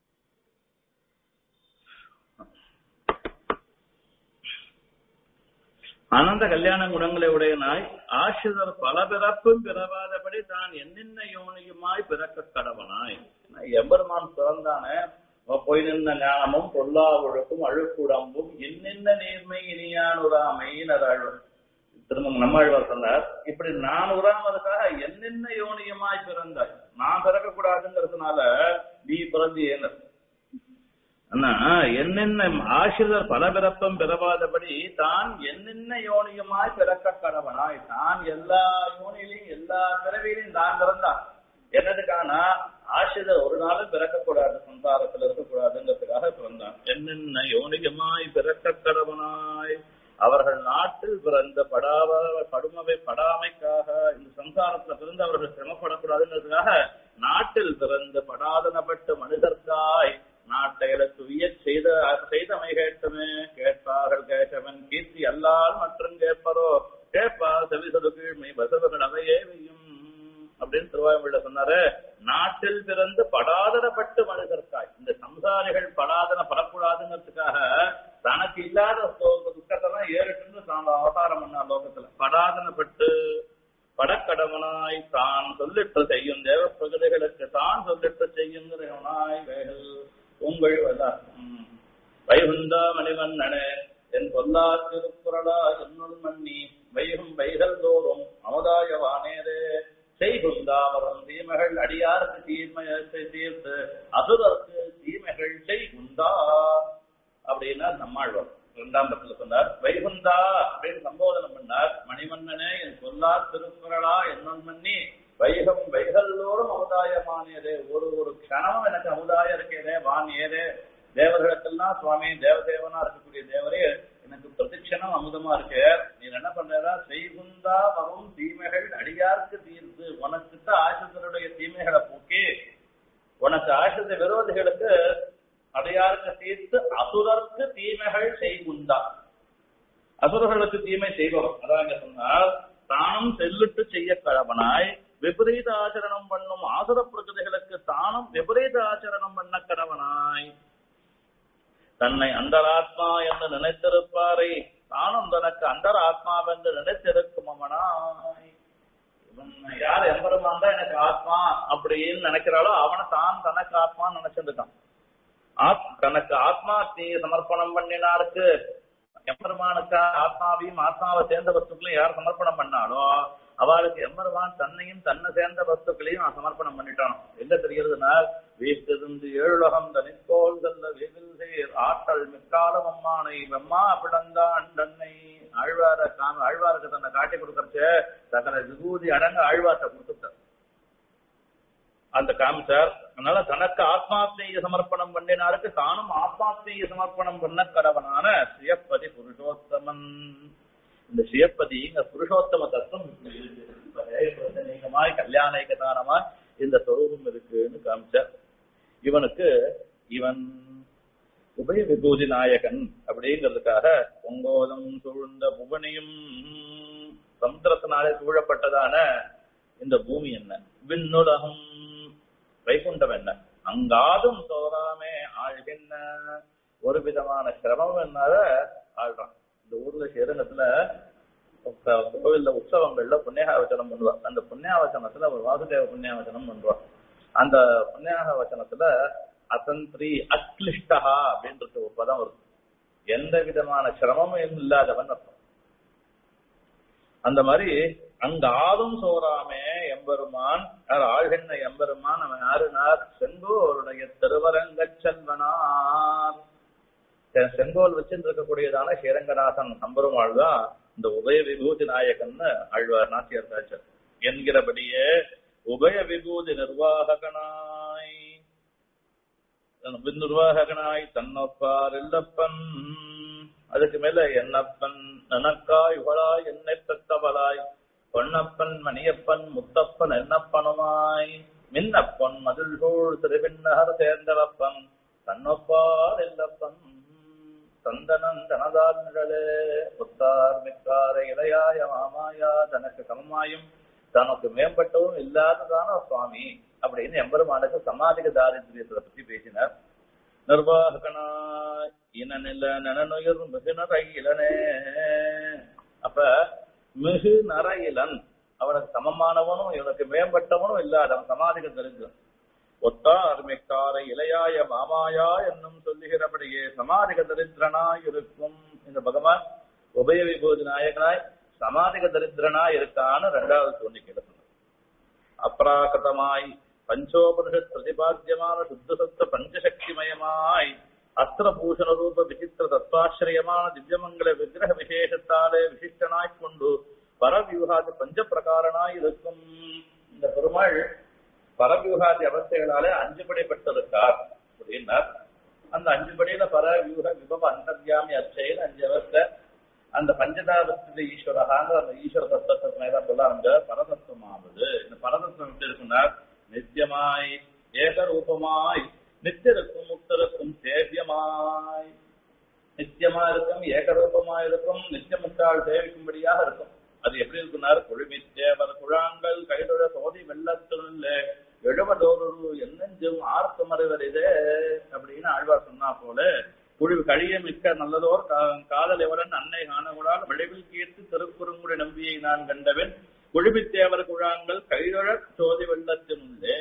S1: அனந்த கல்யாண குணங்களை உடைய நாய் ஆசிரியர் பல பிறப்பும் பிறவாதபடி தான் என்னென்ன யோனியுமாய் பிறக்க கடவனாய் எம்பெருமான் பிறந்தானே போய் நின்ற ஞானமும் பொல்லா ஒழுக்கும் அழுக்குடம்பும் என்னென்ன நேர்மை இனியானுராமை நதாழ்வர் திரும்ப நம்மாழ்வார் சொன்னார் இப்படி நான் உறாமதுக்காக என்னென்ன யோனியமாய் பிறந்தாய் நான் பிறக்க கூடாதுங்கிறதுனால நீ பிறந்தியேனர் அண்ணா என்னென்ன ஆசிரியர் பல பிறப்பம் பிறவாதபடி தான் என்னென்ன யோனியுமாய் பிறக்க கடவனாய் தான் எல்லா யோனிலையும் எல்லா பிறவிலையும் தான் பிறந்தான் என்னதுக்கான ஆசிரியர் ஒரு நாளும் பிறக்கக்கூடாது சம்சாரத்தில் இருக்கக்கூடாதுங்கிறதுக்காக பிறந்தான் என்னென்ன யோனியமாய் பிறக்க கடவனாய் அவர்கள் நாட்டில் பிறந்த படாவ படுமவை படாமைக்காக இந்த சம்சாரத்துல பிறந்து அவர்கள் சிரமப்படக்கூடாதுங்கிறதுக்காக நாட்டில் பிறந்த படாதனப்பட்ட மனிதர்க்காய் நாட்டையில துவிய செய்த செய்தமை கேட்டுமே கேட்பார்கள் கேட்டவன் கீர்த்தி அல்லால் மற்றும் கேட்பரோ கேட்பா செவிசொடு கீழ்மை பசவர்கள் அவையேவையும் அப்படின்னு திருவாயுமொழியில சொன்னாரு நாட்டில் பிறந்து படாதனப்பட்டு மனிதர்க்காய் இந்த சம்சாரிகள் படாதன படக்கூடாதுங்கிறதுக்காக தனக்கு இல்லாத துக்கத்தெல்லாம் ஏறிட்டு தான் அவதாரம் பண்ண லோகத்துல படாதனப்பட்டு படக்கடவனாய் தான் சொல்லிட்டு செய்யும் தேவ பிரகதிகளுக்கு தான் சொல்லிட்டு செய்யுங்கிறவனாய் வேகள் உங்கள் வைகுந்தா மணிவண்ணனே என் பொல்லா திருக்குறளா என்னுள் மன்னி வைகும் வைகள் தோறும் அமுதாயவானேரே செய்குந்தாவரம் தீமைகள் அடியாருக்கு தீமையத்தை தீர்த்து அசுரருக்கு தீமைகள் செய்குந்தா அப்படின்னா நம்மாழ்வார் இரண்டாம் பத்துல சொன்னார் வைகுந்தா அப்படின்னு சம்போதனம் பண்ணார் மணிமன்னனே என் சொல்லார் திருக்குறளா என்னுள் மன்னி வைகம் வைகல்லோரும் அமுதாயமானேதே ஒரு ஒரு க்ஷணமும் எனக்கு அமுதாயம் இருக்கேதே வான் ஏதே தேவர்களுக்கெல்லாம் சுவாமி தேவதேவனா இருக்கக்கூடிய தேவரே எனக்கு பிரதிக்ஷணம் அமுதமா இருக்கு நீ என்ன பண்றா செய்குந்தா வரும் தீமைகள் அடியாருக்கு தீர்த்து உனக்கு ஆசிரியருடைய தீமைகளை போக்கி உனக்கு ஆசிரிய விரோதிகளுக்கு அடையாருக்கு தீர்த்து அசுரருக்கு தீமைகள் செய்குந்தா அசுரர்களுக்கு தீமை செய்பவர் அதான் சொன்னால் தானும் செல்லுட்டு செய்ய கடவனாய் விபரீத ஆச்சரணம் பண்ணும் ஆசுர பிரகதிகளுக்கு தானும் விபரீத ஆச்சரணம் பண்ண கடவனாய் தன்னை அந்தராத்மா என்று நினைத்திருப்பாரை தானும் தனக்கு அந்தராத்மாவென்று நினைத்திருக்கும் அவனாய் இவன் யார் எம்பெருமான் தான் எனக்கு ஆத்மா அப்படின்னு நினைக்கிறாளோ அவனை தான் தனக்கு ஆத்மான்னு நினைச்சிட்டு இருக்கான் ஆத்- தனக்கு ஆத்மா தீ சமர்ப்பணம் பண்ணினாருக்கு எம்பெருமானுக்கா ஆத்மாவையும் ஆத்மாவை சேர்ந்த வஸ்துக்களையும் யார் சமர்ப்பணம் பண்ணாலோ அவளுக்கு எம்பெருமான் தன்னையும் தன்னை சேர்ந்த வஸ்துக்களையும் சமர்ப்பணம் பண்ணிட்டான் எங்க தெரிகிறதுனா வீட்டிருந்து ஏழுலகம் தனிக்கோள் செல்ல வேதில் சேர் ஆற்றல் மிக்காலம் அம்மானை வெம்மா பிளந்தான் தன்னை ஆழ்வார காம ஆழ்வாருக்கு தன்னை காட்டி கொடுக்கறச்சே தன்னை விபூதி அடங்க ஆழ்வார்ட்ட கொடுத்துட்டார் அந்த காமிச்சார் அதனால தனக்கு ஆத்மாத்மீய சமர்ப்பணம் பண்ணினாருக்கு தானும் ஆத்மாத்மீய சமர்ப்பணம் பண்ண கடவனான சுயப்பதி புருஷோத்தமன் இந்த சுயப்பதி இந்த புருஷோத்தம தத்துவம் இப்படி இருக்கு. இப்ப ஏகபோதனீகமாய் கல்யாணிகதானமாய் இந்த சொரூபம் இருக்குன்னு காமிச்சார் இவனுக்கு இவன் உபய விபூதி நாயகன் அப்படிங்கிறதுக்காக பொங்கோலம் சூழ்ந்த புவனியும் சமுத்திரத்தினாலே சூழப்பட்டதான இந்த பூமி என்ன விண்ணுலகம் வைகுண்டம் என்ன அங்காதும் சோறாமே ஆழ்கின்ற ஒரு விதமான சிரமம் என்னால ஆள்றான் இந்த ஊர்ல சேரங்கத்துல கோவில்ல உற்சவங்கள்ல புண்ணியாவச்சனம் பண்ணுவா அந்த புண்ணியாவச்சனத்துல ஒரு வாசுதேவ புண்ணியாவச்சனம் பண்ணுவா அந்த புண்ணியாக வச்சனத்துல அசந்திரி அக்லிஷ்டா அப்படின்றது ஒரு பதம் வருது எந்த விதமான சிரமமும் இல்லாதவன் அர்த்தம் அந்த மாதிரி அங்க ஆளும் சோறாமே எம்பெருமான் யார் ஆழ்கின்ற எம்பெருமான் அவன் யாருனார் செங்கோருடைய திருவரங்க செல்வனார் செ- செங்கோல் வச்சுட்டு இருக்கக்கூடியதான ஸ்ரீரங்கநாதன் நம்பெருமாள் தான் இந்த உபய விபூதி நாயகன்னு ஆழ்வார் நாசியர் காய்ச்சல் என்கிறபடியே உபய விபூதி நிர்வாககனாய் நிர்வாககனாய் தன்னொப்பார் இல்லப்பன் அதுக்கு மேல என்னப்பன் நனக்காய் உகளாய் என்னை பெத்தவளாய் பொன்னப்பன் மணியப்பன் முத்தப்பன் என்னப்பனுமாய் மின்னப்பன் மதில்கோள் திருவிண்ணகர் சேர்ந்தவப்பன் தன்னொப்பார் இல்லப்பன் சந்தனன் தனதால் நிழலே புத்தார் மிக்கார இளையாய மாமாயா தனக்கு சமமாயும் தனக்கு மேம்பட்டவும் இல்லாததான சுவாமி அப்படின்னு எம்பெருமானுக்கு சமாதிக தாரித்ரியத்தை பத்தி பேசினார் நிர்வாகனா இனநில நனனுயிர் மிகு நரையிலனே அப்ப மிகு நரையிலன் அவனுக்கு சமமானவனும் இவனுக்கு மேம்பட்டவனும் இல்லாதவன் சமாதிக தரித்திரம் ஒத்தார் மிக்கார இளையாய மாமாயா என்னும் சொல்லுகிறபடியே சமாதிக தரித்திரனாய் இருக்கும் இந்த பகவான் உபய விபூதி நாயகனாய் சமாதிக தரித்திரனாய் இருக்கான்னு ரெண்டாவது சொல்லி கிடந்தது அப்ராகதமாய் பஞ்சோபனிஷத் பிரதிபாத்தியமான சுத்த சத்த பஞ்சசக்திமயமாய் அஸ்திரபூஷண ரூப விசித்திர தத்வாசிரியமான திவ்யமங்கல விக்கிரக விசேஷத்தாலே விசிஷ்டனாய்க் கொண்டு பரவியூகாதி பஞ்ச பிரகாரனாய் இருக்கும் இந்த பெருமாள் பரவியூகாதி அவஸ்தைகளாலே அஞ்சு படைப்பட்டிருக்கார் அப்படின்னார் அந்த அஞ்சு படியில பரவியூக விபவ அந்தர்யாமி அச்சைன்னு அஞ்சு அவஸ்தை அந்த பஞ்சதாபஸ்திர ஈஸ்வரகாங்கிற அந்த ஈஸ்வர தத்துவத்தை மேல சொல்ல அந்த பரதத்துவமாவது இந்த பரதத்துவம் எப்படி இருக்குன்னா நித்தியமாய் ஏகரூபமாய் நித்திருக்கும் முக்தருக்கும் சேவியமாய் நித்தியமா இருக்கும் ஏகரூபமா இருக்கும் நித்திய முக்தாள் சேவிக்கும்படியாக இருக்கும் அது எப்படி இருக்குனார் குழுமித்தேவர் குழாங்கள் கைதொழ சோதி வெள்ளத்திலே எழுபதோரு என்னெஞ்சும் ஆர்த்து மறைவரிதே அப்படின்னு ஆழ்வார் சொன்னா போல குழுவு கழிய மிக்க நல்லதோர் கா- காதல் எவரன் அன்னை காணக்கூடால் விளைவில் கீர்த்து திருக்குறுங்குடி நம்பியை நான் கண்டவன் குழுமித்தேவர் குழாங்கள் கைதொழ சோதி வெள்ளத்தினுள்ளே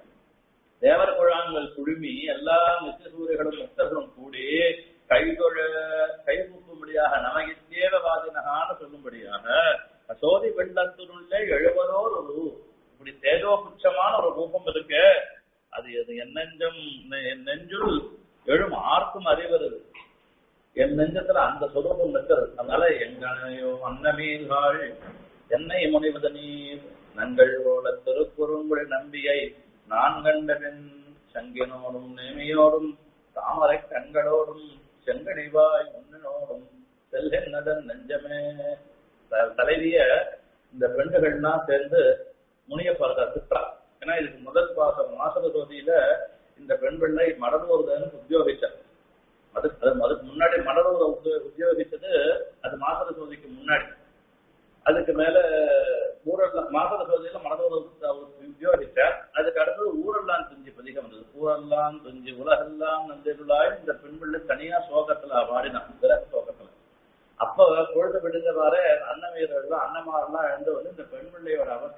S1: தேவர் குழாங்கள் குழுமி எல்லா நித்தியசூரிகளும் முக்தர்களும் கூடி கைதொழ கைகூப்பும்படியாக நமகித்தேவவாதினகான்னு சொல்லும்படியாக சோதி வெள்ளத்தினுள்ளே எழுவதோர் ஒரு இப்படி தேஜோபுட்சமான ஒரு ரூபம் இருக்கு அது அது என் நெஞ்சம் என் நெஞ்சுள் எழும் ஆர்க்கும் அறிவருது என் நெஞ்சத்துல அந்த சொரூபம் இருக்கிறது அதனால எங்கனையோ அன்னமீர்கள் என்னை முனிவது நீர் நங்கள் போல திருக்குறுங்குடி நம்பியை நான் கண்டபின் சங்கினோடும் நேமியோடும் தாமரை கண்களோடும் செங்கடிவாய் முன்னோடும் செல்கின்றதன் நெஞ்சமே த- தலைவிய இந்த பெண்கள்லாம் சேர்ந்து முனிய பார்க்க திட்டா ஏன்னா இதுக்கு முதல் பாசம் மாசக சோதியில இந்த பெண் பிள்ளை மடலூர்தன் உத்தியோகிச்சார் அது அது- அதுக்கு முன்னாடி மடலூர் உத்தியோகிச்சது அது மாசக சோதிக்கு முன்னாடி அதுக்கு மேல ஊரெல்லாம் மாசக சோதியில மடலூர் உத்தியோகிச்சார் அதுக்கு அடுத்தது ஊரெல்லாம் துஞ்சி பதிகம் வந்தது ஊரெல்லாம் துஞ்சி உலகெல்லாம் நந்திருளாய் இந்த பெண் பிள்ளை தனியா சோகத்துல பாடினான் விரக சோகத்துல அப்ப பொழுது விடுஞ்சவாறு அன்னவீரர்கள் அன்னமாரெல்லாம் எழுந்து வந்து இந்த பெண் பிள்ளையோட அவஸ்தை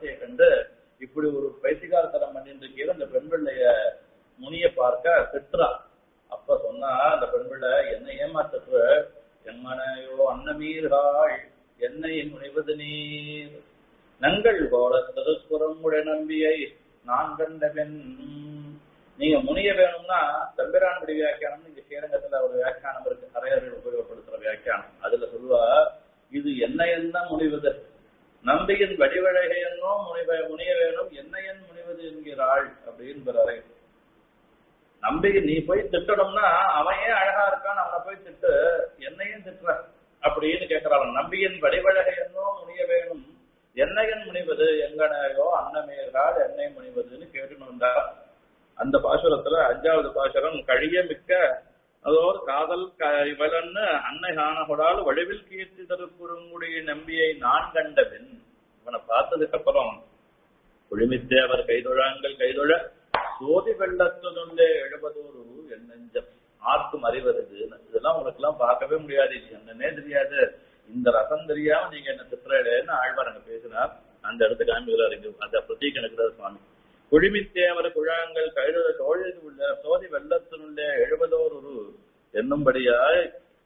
S1: அவஸ்தையை கண்டு இப்படி ஒரு பைத்தியகாரத்தனம் பண்ணிட்டு இருக்கையில இந்த பெண் பிள்ளைய முனிய பார்க்க திட்டுறா அப்ப சொன்னா அந்த பெண் பிள்ளை என்ன ஏமாத்துற எம்மனையோ அன்னமீர்கள் என்னை முனைவது நீர் நங்கள் போல திருக்குறங்குட நம்பியை நான் கண்ட பெண் நீங்க முனிய வேணும்னா தம்பிரானுடைய வியாக்கியானம் இங்க ஸ்ரீரங்கத்துல ஒரு வியாக்கியானம் இருக்கு அரையர்கள் உபயோகப்படுத்துற வியாக்கியானம் அதுல சொல்லுவா இது என்ன என்ன முனிவது நம்பியின் வடிவழகையனோ முனிவ முனிய வேணும் என்னையன் முனிவது என்கிறாள் அப்படின்றாரு நம்பிக்கை நீ போய் திட்டணும்னா அவன் ஏன் அழகா இருக்கான் அவனை போய் திட்டு என்னையும் திட்டுற அப்படின்னு கேட்கிறான் நம்பியின் வடிவழகையனோ முனிய வேணும் என்னையன் முனிவது எங்கனையோ அன்னமேகால் என்னை முனிவதுன்னு கேட்டுன்னு வந்தா அந்த பாசுரத்துல அஞ்சாவது பாசுரம் கழிய மிக்க அதோர் காதல் இவலன்னு அன்னை காணகொடால் வடிவில் கீர்த்தி தருப்புறங்குடைய நம்பியை நான் கண்டவன் இவனை பார்த்ததுக்கு அப்புறம் குழுமித்தேவர் கைதொழாங்கள் கைதொழ சோதி வெள்ளத்தினுள்ளே எழுபதோரு என் நெஞ்சம் ஆர்க்கும் அறிவருது இதெல்லாம் உங்களுக்கு எல்லாம் பார்க்கவே முடியாது இது என்னன்னே தெரியாது இந்த ரசம் தெரியாம நீங்க என்ன திட்டுறேன்னு ஆழ்வார் அங்க பேசினார் அந்த இடத்துக்கு காமிக்கிறார் இங்க அந்த பிரதீகனுக்கிறார் சுவாமி குழிமித்தேவர் குழாங்கள் கழுத தோழில் உள்ள சோதி வெள்ளத்தினுள்ளே எழுபதோர் ஒரு என்னும்படியாய்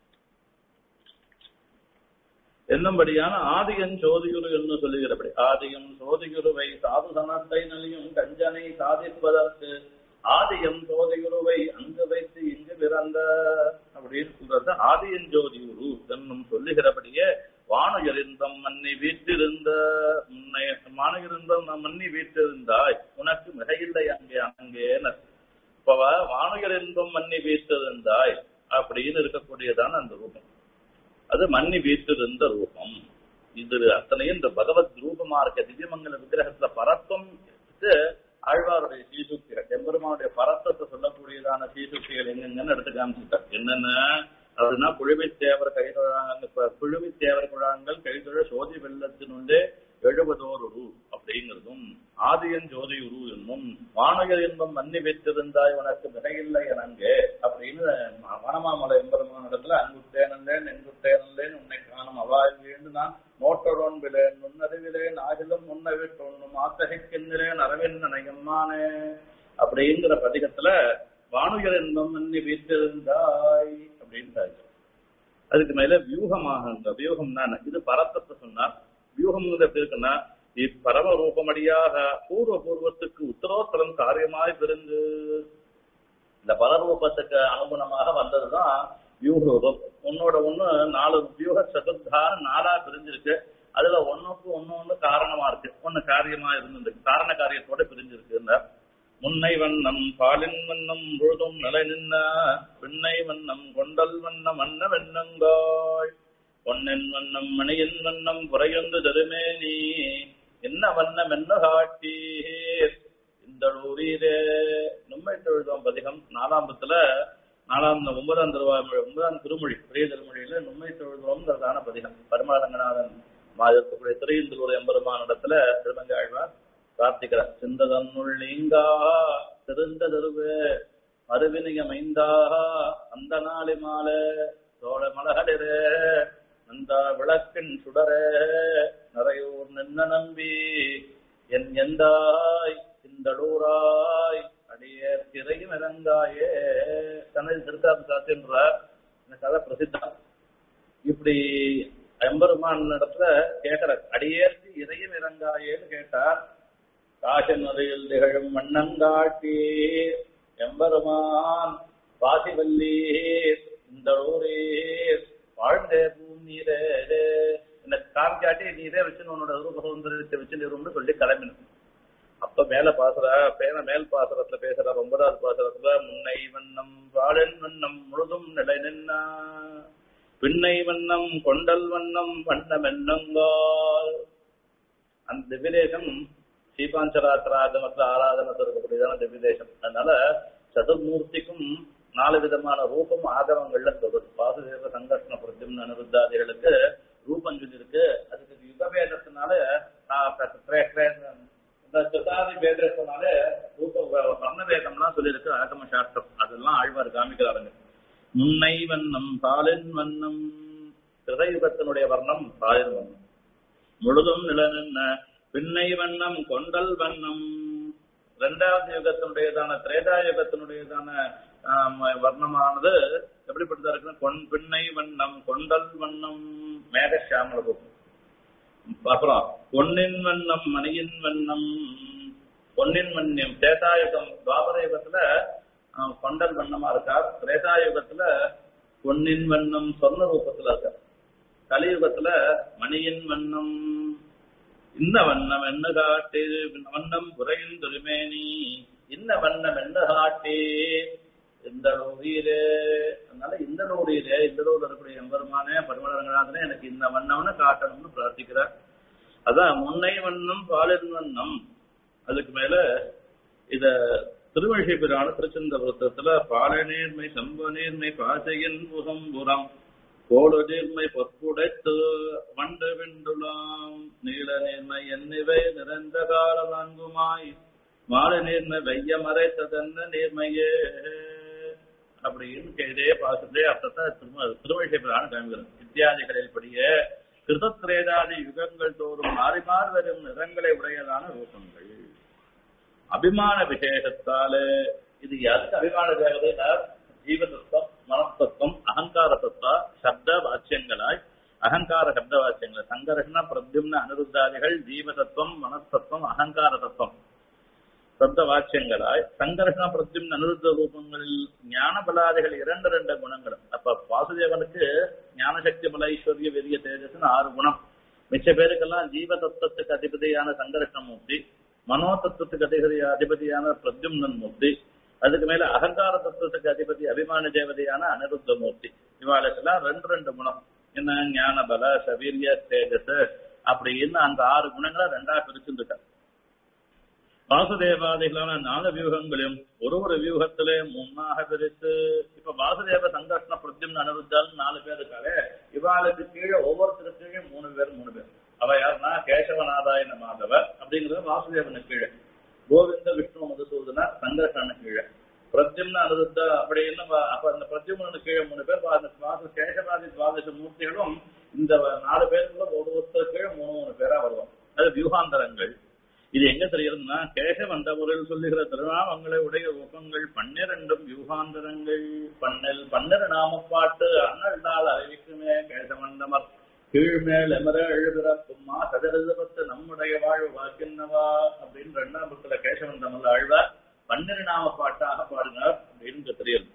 S1: என்னும்படியான ஆதியன் சோதிகுரு என்று சொல்லுகிறபடி ஆதியம் சோதிகுருவை சாது சனத்தை நலியும் கஞ்சனை சாதிப்பதற்கு ஆதியம் சோதிகுருவை அங்கு வைத்து இங்கு பிறந்த அப்படின்னு சொல்றது ஆதியன் ஜோதிகுரு என்னும் சொல்லுகிறபடியே வானுயரிந்தம் மன்னி வீட்டிருந்த முன்னை வானுயரிந்தம் மன்னி வீட்டிருந்தாய் உனக்கு மிகையில்லை அங்கே அங்கேன இப்ப வானுயரிந்தம் மன்னி வீட்டிருந்தாய் அப்படின்னு இருக்கக்கூடியதான அந்த ரூபம் அது மன்னி வீட்டிருந்த ரூபம் இது அத்தனையும் இந்த பகவத் ரூபமா இருக்க திவ்யமங்கல விக்கிரகத்துல பரத்தம் ஆழ்வாருடைய சீசுக்திகள் எம்பெருமானுடைய பரத்தத்தை சொல்லக்கூடியதான சீசுக்திகள் எங்கெங்கன்னு எடுத்து காமிச்சுட்டார் என்னென்ன அதுனா குழுவி தேவர் கைதொழாங்க குழுவி தேவர் குழாங்கள் கைதொழ சோதி வெள்ளத்தினுள்ளே எழுபதோரு ரூ அப்படிங்கிறதும் ஆதியன் ஜோதியுரு என்னும் வானகர் என்பம் மன்னி வைத்திருந்தாய் உனக்கு மிகையில்லை எனங்கே அப்படின்னு வனமாமலை எம்பெருமானிடத்துல அங்குத்தேனல்லேன் எங்குத்தேனல்லேன் உன்னை காணும் அவாழ்வேண்டு நான் நோட்டரோன் விலேன் நுண்ணறிவிலேன் ஆகிலும் முன்ன விட்டொன்னும் ஆத்தகைக்கின்றேன் அரவின் நனையம்மானே அப்படிங்கிற பதிகத்துல வானுயர் என்பம் மன்னி வைத்திருந்தாய் அப்படின்றாரு அதுக்கு மேல வியூகமாக வியூகம்னா இது பரத்தத்தை சொன்னா வியூகம் எப்படி இருக்குன்னா இப்பரம ரூபமடியாக பூர்வ பூர்வத்துக்கு உத்தரோத்தரம் காரியமாய் பிரிந்து இந்த பரரூபத்துக்கு அனுகுணமாக வந்ததுதான் வியூக ரூபம் உன்னோட ஒண்ணு நாலு வியூக சதுர்தான் நாலா பிரிஞ்சிருக்கு அதுல ஒண்ணுக்கு ஒண்ணு ஒண்ணு காரணமா இருக்கு ஒண்ணு காரியமா இருந்திருக்கு காரண காரியத்தோட பிரிஞ்சிருக்கு முன்னை வண்ணம் பாலின் வண்ணம் முழுதும் நிலை நின்ன பின்னை வண்ணம் கொண்டல் வண்ணம் அன்ன வெண்ணங்காய் பொன்னின் வண்ணம் மணியின் வண்ணம் புறையொன்று தருமே நீ என்ன வண்ணம் என்ன காட்டீர் இந்த ஊரீரே நும்மை தொழுதோம் பதிகம் நாலாம்பத்துல நாலாம் ஒன்பதாம் திருவாமொழி ஒன்பதாம் திருமொழி பெரிய திருமொழியில நும்மை தொழுதோம்ங்கிறதான பதிகம் பரமாரங்கநாதன் இருக்கக்கூடிய திரையந்தூர் எம்பெருமான இடத்துல திருமங்காழ்வார் பிரார்த்திக்கிறார் சிந்ததன்னுள் நீங்கா திருந்த தருவே மறுவினியம் ஐந்தாக அந்த நாளி மாலை சோழ மலகளிரே நந்த விளக்கின் சுடரே நரையூர் நின்ன நம்பி என் எந்தாய் சிந்தளூராய் அடியே திரையும் இறங்காயே தனது திருத்தாப்பு சாத்தின்றார் இந்த கதை பிரசித்தம் இப்படி எம்பெருமான் இடத்துல கேட்கிற அடியேற்கு இறையும் இறங்காயேன்னு கேட்டார் காசநுரையில் திகழும் மண்ணங்காட்டி எம்பெருமான் பாசிவல்லீர் இந்த ஊரீர் வாழ்ந்த பூமீரே என்ன காமிக்காட்டி நீரே வச்சு உன்னோட ரூபசௌந்தரியத்தை வச்சு நிறுவனம்னு சொல்லி கிளம்பினோம் அப்ப மேல பாசுற பேர மேல் பாசுரத்துல பேசுற ஒன்பதாவது பாசுரத்துல முன்னை வண்ணம் வாழன் வண்ணம் முழுதும் நிலை நின்னா பின்னை வண்ணம் கொண்டல் வண்ணம் வண்ணம் என்னங்கால் அந்த திவ்யதேசம் ஸ்ரீபாஞ்சராத்திராதமற்ற ஆராதனை இருக்கக்கூடியதான திவ்யதேசம் அதனால சதுர்மூர்த்திக்கும் நாலு விதமான ரூபம் ஆகவங்கள்ல சொல்றது வாசுதேவ சங்கர்ஷண பிரத்யும்ன அனிருத்தாதிகளுக்கு ரூபம் சொல்லியிருக்கு அதுக்கு யுகவேதத்தினால இந்த சுதாதி வேதத்தினால ரூப வர்ணவேதம்லாம் சொல்லியிருக்கு ஆகம சாஸ்திரம் அதெல்லாம் ஆழ்வார் காமிக்கிறாருங்க முன்னை வண்ணம் பாலின் வண்ணம் திரையுகத்தினுடைய வர்ணம் பாலின் வண்ணம் முழுதும் நிலநின்ன பின்னை வண்ணம் கொண்டல் வண்ணம் இரண்டாவது யுகத்தினுடையதான திரேதா யுகத்தினுடையதான ஆம், வர்ணமானது எப்படிப்பட்டதா இருக்குன்னா கொன் பின்னை வண்ணம் கொண்டல் வண்ணம் மேக சாமல ரூபம் அப்புறம் பொன்னின் வண்ணம் மணியின் வண்ணம் பொன்னின் வண்ணம் திரேதாயுகம் துவாபர யுகத்துல ஆஹ், கொண்டல் வண்ணமா இருக்கார் திரேதாயுகத்துல பொன்னின் வண்ணம் சொர்ண ரூபத்துல இருக்கார் கலியுகத்துல மணியின் வண்ணம் இன்ன வண்ணம் என்ன காட்டு வண்ணம் புறையின் திருமேனி இன்ன வண்ணம் என்ன காட்டே இந்த லோரியிலே அதனால இந்த லோரியிலே இந்த லோரில் இருக்கக்கூடிய எம்பெருமானே பரிமளரங்கநாதனே எனக்கு இந்த வண்ணம்னு காட்டணும்னு பிரார்த்திக்கிறார் அதான் முன்னை வண்ணம் பாலின் வண்ணம் அதுக்கு மேல இத திருவழிகை பிரான திருச்செந்தபுரத்துல பால நீர்மை சம்ப நீர்மை பாசையின் புகம்புறம் கோடு நீர்மை பொற்புடைத்து வண்டு விண்டுலாம் நீல நீர்மை என்னிவை நிறைந்த கால நான்குமாய் மாலை நீர்மை வெய்ய மறைத்ததென்ன நீர்மையே அப்படின்னு இதே பாசத்தே அர்த்தத்தை திரும திருவழிகை பிரான காண்கிறது இத்தியாதிகளில் படியே கிருதத்ரேதாதி யுகங்கள் தோறும் மாறி மாறி வரும் நிறங்களை உடையதான ரூபங்கள் அபிமான விசேஷத்தால இது யாருக்கு அபிமான தேவதைனா ஜீவதத்துவம் மனத்தத்துவம் அகங்கார தத்துவ சப்த வாக்கியங்களாய் அகங்கார சப்த வாக்கியங்கள் சங்கர்ஷண பிரத்யும்ன அனிருத்தாதிகள் ஜீவதத்துவம் மனத்தத்துவம் அகங்கார தத்துவம் சப்த வாக்கியங்களாய் சங்கர்ஷண பிரத்யும்ன அனிருத்த ரூபங்களில் ஞான பலாதிகள் இரண்டு ரெண்டு குணங்களும் அப்ப வாசுதேவனுக்கு ஞான சக்தி பல ஐஸ்வர்ய வெறிய தேஜஸ்னு ஆறு குணம் மிச்ச பேருக்கெல்லாம் ஜீவ தத்துவத்துக்கு அதிபதியான சங்கர்ஷண மூர்த்தி மனோ தத்துவத்துக்கு அதிபதி அதிபதியான பிரத்யும்னன் மூர்த்தி அதுக்கு மேல அகங்கார தத்துவத்துக்கு அதிபதி அபிமான தேவதையான அனிருத்த மூர்த்தி இவாளுக்கெல்லாம் ரெண்டு ரெண்டு குணம் என்ன ஞான பல சவீரிய தேஜஸ் அப்படின்னு அந்த ஆறு குணங்களை ரெண்டா பிரிச்சுட்டார் வாசுதேவாதிகளான நாலு வியூகங்களையும் ஒரு ஒரு வியூகத்திலே முன்னாக பிரித்து இப்ப வாசுதேவ சங்கர்ஷண பிரத்யும்ன அனிருத்தால் நாலு பேர் இருக்காங்க இவாளுக்கு கீழே ஒவ்வொருத்தருக்கு கீழே மூணு பேர் மூணு பேர் அவ யாருன்னா கேசவநாதாயன மாதவர் அப்படிங்கிறது வாசுதேவனுக்கு கீழே கோவிந்த விஷ்ணு மதுசூதனா சங்கர்ஷனுக்கு கீழே பிரத்யும்ன அனிருத்த அப்படின்னு வ- அப்ப அந்த பிரத்யும்னு கீழே மூணு பேர் வா- அந்த சுவாச கேசவாதி துவாதச மூர்த்திகளும் இந்த நாலு பேருக்குள்ள ஒவ்வொருத்தர் கீழே மூணு மூணு பேரா வருவோம் அது வியூகாந்தரங்கள் இது எங்க தெரிகிறதுனா கேசவ அந்த முறையில் சொல்லுகிற திருநாமங்களை உடைய ரூபங்கள் பன்னிரண்டும் யூகாந்தரங்கள் பன்னெல் பன்னிரு நாமப்பாட்டு அண்ணல் நாள் அறிவிக்குமே கேசவண்டமர் கீழ்மேல் எமர எழுபிறப்புமா சதரதபத்து நம்முடைய வாழ்வு வாக்கின்னவா அப்படின்னு ரெண்டாம் புத்துல கேசவண்டமல் ஆழ்வார் பன்னிரு நாம பாட்டாக பாடினார் அப்படின்னு தெரியுது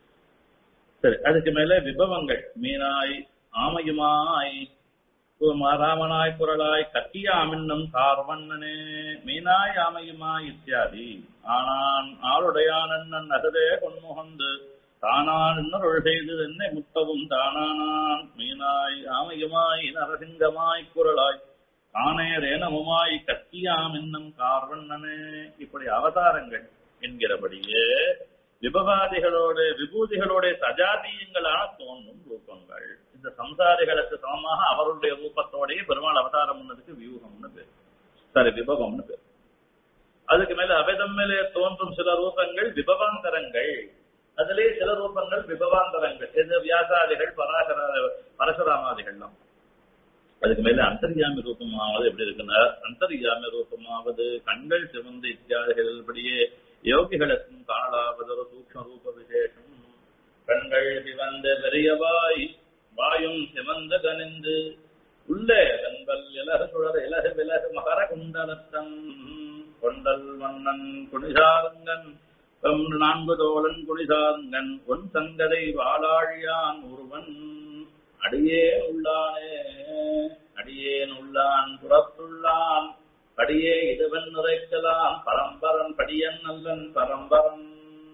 S1: சரி அதுக்கு மேல விபவங்கள் மீனாய் ஆமையுமாய் ராமனாய் குரலாய் கட்டியாமின்னும் கார்வண்ணனே மீனாய் ஆமையுமாய் இத்தியாதி ஆனான் ஆளுடையானன் அகதே பொன்முகந்து தானான் இன்னொரு செய்து என்னை முத்தவும் தானானான் மீனாய் ஆமையுமாய் நரசிங்கமாய் குரலாய் தானே ரேனமுமாய் கத்தியாம் என்னும் கார்வண்ணனே இப்படி அவதாரங்கள் என்கிறபடியே விபவாதிகளோட விபூதிகளோட சஜாதீயங்களான தோன்றும் ரூபங்கள் இந்த சம்சாரிகளுக்கு சமமாக அவருடைய ரூபத்தோடயே பெருமாள் அவதாரம் பண்ணதுக்கு வியூகம்னு பேர் சரி விபவம்னு பேர் அதுக்கு மேல அவேதம் மேலே தோன்றும் சில ரூபங்கள் விபவாந்தரங்கள் அதிலே சில ரூபங்கள் விபவாந்தரங்கள் இது வியாசாதிகள் பராசர பரசுராமாதிகள்லாம் அதுக்கு மேல அந்தர்யாமி ரூபமாவது எப்படி இருக்குன்னா அந்தர்யாமி ரூபமாவது கண்கள் சிவந்து இத்தியாதிகள் படியே யோகிகளுக்கும் காணலாவது ஒரு சூக்ம ரூப விசேஷம் கண்கள் சிவந்த பெரியவாய் வாயும் சிவந்த கனிந்து உள்ளே வெண்பல் இலகு சுழர் இலகு விலகு மகர குண்டலத்தன் கொண்டல் மன்னன் குணிசாரங்கன் வெம் நான்கு தோழன் குணிசாரங்கன் ஒன் சங்கதை வாளாழியான் ஒருவன் அடியே உள்ளானே அடியேன் உள்ளான் புறத்துள்ளான் படியே இதுவன் நிறைக்கலாம் பரம்பரன் படியன் நல்லன் பரம்பரன்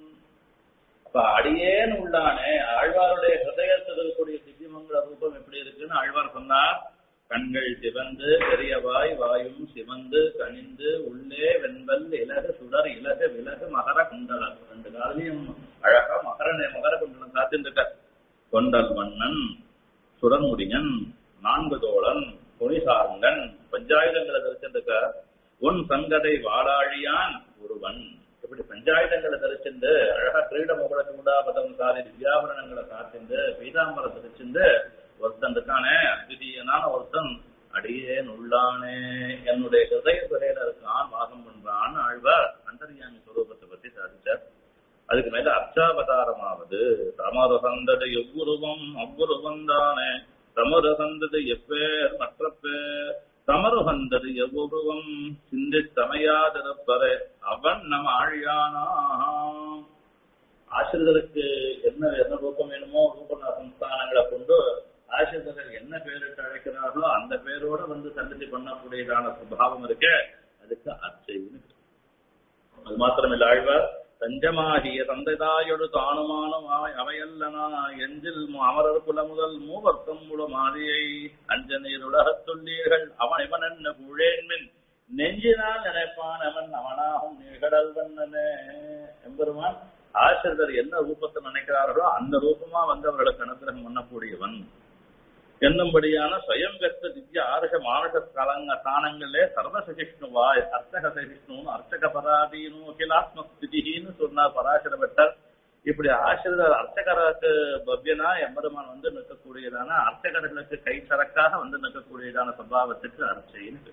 S1: அப்ப அடியேன் உள்ளானே ஆழ்வாருடைய ஹிருதயத்தில் இருக்கக்கூடிய திவ்யமங்கல ரூபம் எப்படி இருக்குன்னு ஆழ்வார் சொன்னார் கண்கள் சிவந்து பெரியவாய் வாயும் சிவந்து கனிந்து உள்ளே வெண்பல் இலகு சுடர் இலகு விலகு மகர குண்டலம் ரெண்டு காலையும் அழகா மகர மகர குண்டலம் காத்திருக்க கொண்டல் மன்னன் சுடன்முடியன் நான்கு தோழன் துணிசாரங்கன் பஞ்சாயுதங்களை தரிச்சிருக்க உன் சங்கதை வாடாழியான் ஒருவன் இப்படி பஞ்சாயுதங்களை தரிச்சிருந்து அழகா கிரீட முகலக்கு முடாபதம் சாரி திவ்யாபரணங்களை காத்திருந்து பீதாம்பரம் தரிச்சிருந்து ஒருத்தன் இருக்கானே அத்விதீயனான ஒருத்தன் அடியேன் உள்ளானே என்னுடைய ஹிருதய துறையில இருக்கான் வாசம் பண்றான்னு ஆழ்வார் அந்தரியாமி சுரூபத்தை பத்தி சாதிச்சார் அதுக்கு மேல அர்ச்சாவதாரமாவது தமரசந்தது எவ்வுருவம் அவ்வுருவம் தானே தமரசந்தது எப்பேர் மற்ற பேர் தமருகந்தது எவ்வுருவம் சிந்தித்தமையாதிருப்பரே அவன் நம் ஆழியானாம் ஆசிரியர்களுக்கு என்ன என்ன ரூபம் வேணுமோ ரூப சம்ஸ்தானங்களை கொண்டு ஆசிரியர்கள் என்ன பேரிட்டு அழைக்கிறார்களோ அந்த பேரோட வந்து சந்ததி பண்ணக்கூடியதான சுபாவம் இருக்க அதுக்கு அச்சைன்னு அது மாத்திரமில்ல ஆழ்வார் தஞ்சமாகிய தந்தைதாயொடு தானுமானுமாய் அவையல்லனா எஞ்சில் அமரர் குல முதல் மூவர்க்கம் முழுமாதியை அஞ்ச நீர் உலகத்துள்ளீர்கள் அவன் இவன் என்ன புழேன்மின் நெஞ்சினால் நினைப்பான் அவன் அவனாகும் நிகழல் வண்ணனே எம்பெருமான் ஆசிரியர் என்ன ரூபத்தை நினைக்கிறார்களோ அந்த ரூபமா வந்து அவர்களுக்கு அனுகிரகம் பண்ணக்கூடியவன் என்னும்படியான ஸ்வயம் கத்த திவ்ய ஆர்ஷ மானுஷ ஸ்தலங்க ஸ்தானங்களே சர்வசகிஷ்ணுவாய் அர்த்தக சகிஷ்ணுன்னு அர்ச்சக பராதீனு அகிலாத்மஸ்திதின்னு சொன்னார் பராசர பட்டர் இப்படி ஆசிரியர் அர்ச்சகருக்கு பவ்யனா எம்பெருமான் வந்து நிற்கக்கூடியதான அர்ச்சகர்களுக்கு கை சரக்காக வந்து நிற்கக்கூடியதான சபாவத்துக்கு அர்ச்சைன்னு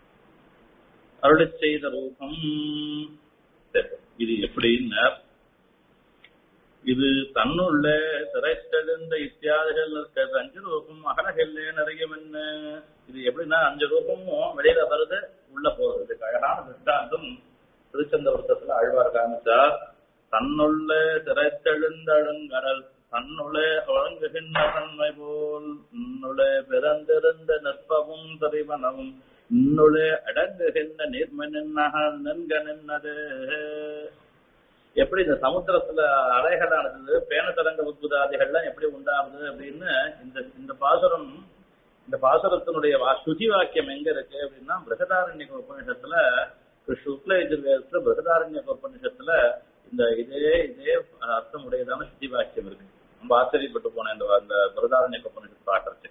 S1: அருளி செய்த ரூபம் இது எப்படின்னு இது தன்னுள்ள சிறைத்தெழுந்த இத்தியாதிகள் இருக்கிறது அஞ்சு ரூபம் அகலகல்லே நிறைய என்ன இது எப்படின்னா அஞ்சு ரூபமும் வெளியில வருது உள்ள போறது இதுக்கு அழகான திருஷ்டாந்தம் திருச்சந்தபுரத்துல ஆழ்வார் காமிச்சார் தன்னுள்ள சிறைத்தெழுந்தழுங்கடல் தன்னுளே வழங்குகின்ற தன்மை போல் இன்னுளே பிறந்திருந்த நற்பவும் தெரிவனவும் இன்னுளே அடங்குகின்ற நீர்ம நின்னகல் நின்க நின்னது எப்படி இந்த சமுத்திரத்துல அலைகளானது பேனத்தரங்க உத்புதாதிகள்லாம் எப்படி உண்டாகுது அப்படின்னு இந்த இந்த பாசுரம் இந்த பாசுரத்தினுடைய வா சுதி வாக்கியம் எங்க இருக்கு அப்படின்னா பிரகதாரண்ய உபநிஷத்துல சுக்ல எதிர்வேதத்துல பிரகதாரண்ய உபநிஷத்துல இந்த இதே இதே அர்த்தம் உடையதான சுதி வாக்கியம் இருக்கு ரொம்ப ஆச்சரியப்பட்டு போன இந்த அந்த பிரகதாரண்ய உபநிஷத்து பாக்குறது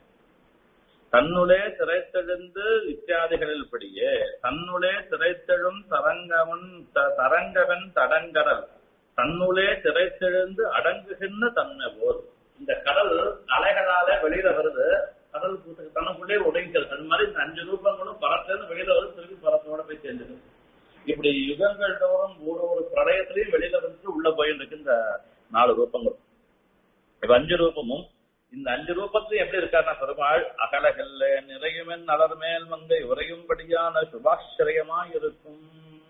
S1: தன்னுளே திரைத்தெழுந்து இத்தியாதிகளில் படியே தன்னுளே திரைத்தெழும் தரங்கவன் தரங்கவன் தடங்கடல் தன்னுளே திரைத்தெழுந்து அடங்குகின்ற தன்மை போல் இந்த கடல் அலைகளால வெளியில வருது கடல் தனக்குள்ளே உடைக்கிறது அது மாதிரி இந்த அஞ்சு ரூபங்களும் பரத்திலிருந்து வெளியில வருது திருப்பி பரத்தோட போய் சேர்ந்துது இப்படி யுகங்கள் தோறும் ஒரு ஒரு பிரளயத்திலையும் வெளியில வந்து உள்ள போயிருக்கு இந்த நாலு ரூபங்கள் இப்ப அஞ்சு ரூபமும் இந்த அஞ்சு ரூபத்துல எப்படி இருக்காருன்னா பெருமாள் அகலகல்ல நிறையுமென் அலர் மேல் மங்கை உரையும்படியான சுபாசிரயமாய் இருக்கும்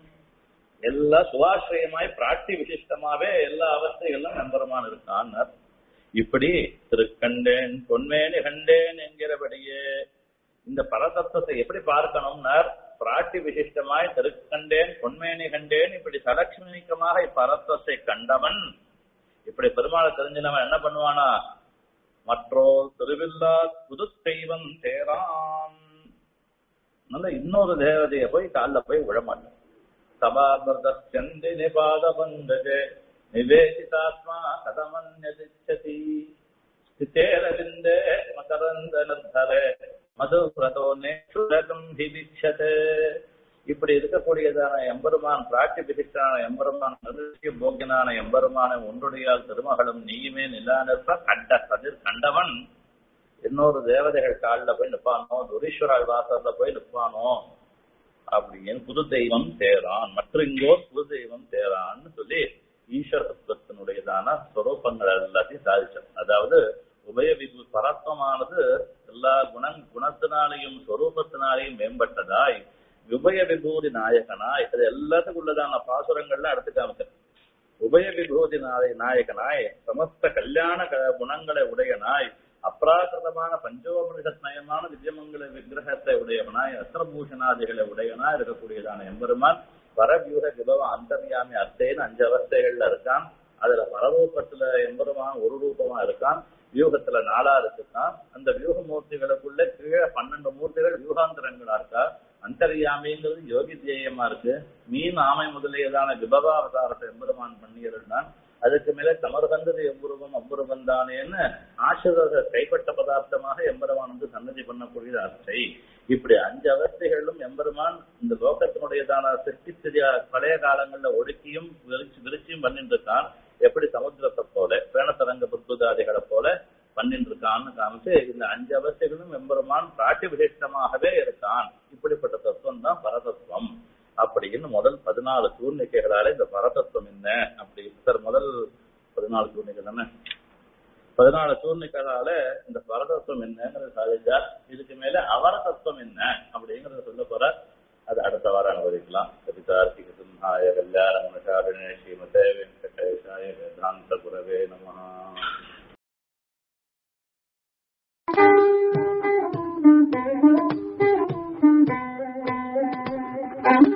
S1: எல்லாம் சுபாசிரயமாய் பிராட்டி விசிஷ்டமாவே எல்லா அவஸ்தைகளும் நம்பரமான இருக்கான் இப்படி திருக்கண்டேன் பொன்மேனி கண்டேன் என்கிறபடியே இந்த பரதத்துவத்தை எப்படி பார்க்கணும்னார் பிராட்டி விசிஷ்டமாய் திருக்கண்டேன் பொன்மேனி கண்டேன் இப்படி சலட்சுமிகமாக இப்பரத்தத்தை கண்டவன் இப்படி பெருமாளை தெரிஞ்சினவன் என்ன பண்ணுவானா மற்றோ திருவில்லா புது தெய்வம் தேரான் நல்ல இன்னொரு தேவதைய போய் காலில் போய் விழமாட்டேன் சபாபிரத செந்தி நிபாத பந்தஜே நிவேசிதாத்மா கதமன்யதிச்சதி ஸ்திதேரவிந்தே மகரந்த நிர்தரே மதுவிரதோ நேஷுலகம் ஹிதிச்சதே இப்படி இருக்கக்கூடியதான எம்பெருமான் பிராட்டி பிடித்தான எம்பெருமான் நிருஷ்ய போக்கினான எம்பெருமான ஒன்றுடையால் திருமகளும் நீயுமே நிலா நிற்ப கண்ட கதிர் கண்டவன் இன்னொரு தேவதைகள் காலில் போய் நிற்பானோ துரீஸ்வரால் வாசல்ல போய் நிற்பானோ அப்படின்னு புது தெய்வம் தேரான் மற்ற இங்கோ புது தெய்வம் தேரான்னு சொல்லி ஈஸ்வர தத்துவத்தினுடையதான ஸ்வரூபங்கள் எல்லாத்தையும் சாதிச்சார் அதாவது உபய விபு பரத்வமானது எல்லா குண குணத்தினாலையும் ஸ்வரூபத்தினாலையும் மேம்பட்டதாய் உபய விபூதி நாயகனாய் இது எல்லாத்துக்கும் உள்ளதான பாசுரங்கள்லாம் எடுத்து காமிச்சேன் உபய விபூதி நாய நாயகனாய் சமஸ்த கல்யாண குணங்களை உடையனாய் அப்ராகிருதமான பஞ்சோபனிஷத் நயமான திவ்யமங்கல விக்கிரகத்தை உடையவனாய் அஸ்திரபூஷணாதிகளை உடையவனாய் இருக்கக்கூடியதான எம்பெருமான் வரவியூக விபவ அந்தர்யாமி அர்த்தேன்னு அஞ்சு அவஸ்தைகள்ல இருக்கான் அதுல பரரூபத்துல எம்பெருமான் ஒரு ரூபமா இருக்கான் வியூகத்துல நாலா இருக்கான் அந்த வியூக மூர்த்திகளுக்குள்ள கீழே பன்னெண்டு மூர்த்திகள் வியூகாந்தரங்களா இருக்கா அந்தரியாமிங்கிறது யோகி தியேயமா இருக்கு மீன் ஆமை முதலியதான விபவாவதாரத்தை எம்பெருமான் பண்ணியிருந்தான் அதுக்கு மேல தமர்கந்தது எவ்வுருவம் அவ்வுருவம் தானேன்னு ஆசிரியர் கைப்பட்ட பதார்த்தமாக எம்பெருமான் வந்து சன்னதி பண்ணக்கூடிய அர்த்தை இப்படி அஞ்சு அவஸ்தைகளும் எம்பெருமான் இந்த லோகத்தினுடையதான சிருஷ்டி பழைய காலங்கள்ல ஒடுக்கியும் விரிச்சு விரிச்சியும் பண்ணிட்டு இருக்கான் எப்படி சமுத்திரத்தை போல பேணத்தரங்க புத்புதாதிகளை போல பண்ணிட்டு இருக்கான்னு காமிச்சு இந்த அஞ்சு அவஸ்தைகளும் எம்பெருமான் பிராட்டி விசிஷ்டமாகவே இருக்கான் இப்படிப்பட்ட தத்துவம் தான் பரதத்துவம் அப்படின்னு முதல் பதினாலு தூர்ணிக்கைகளால இந்த பரதத்துவம் என்ன அப்படி சார் முதல் பதினாலு தூர்ணிகள் தானே பதினாலு தூர்ணிகளால இந்த பரதத்துவம் என்னங்கிறத சாதிச்சார் இதுக்கு மேல அவர தத்துவம் என்ன அப்படிங்கறத சொல்ல போற அது அடுத்த வாரம் அனுபவிக்கலாம் கவிதார்த்திக சிம்ஹாய கல்யாண மனசாரிணே ஸ்ரீமதே வெங்கடேஷாய வேதாந்த குரவே நமஹ
S2: Thank you.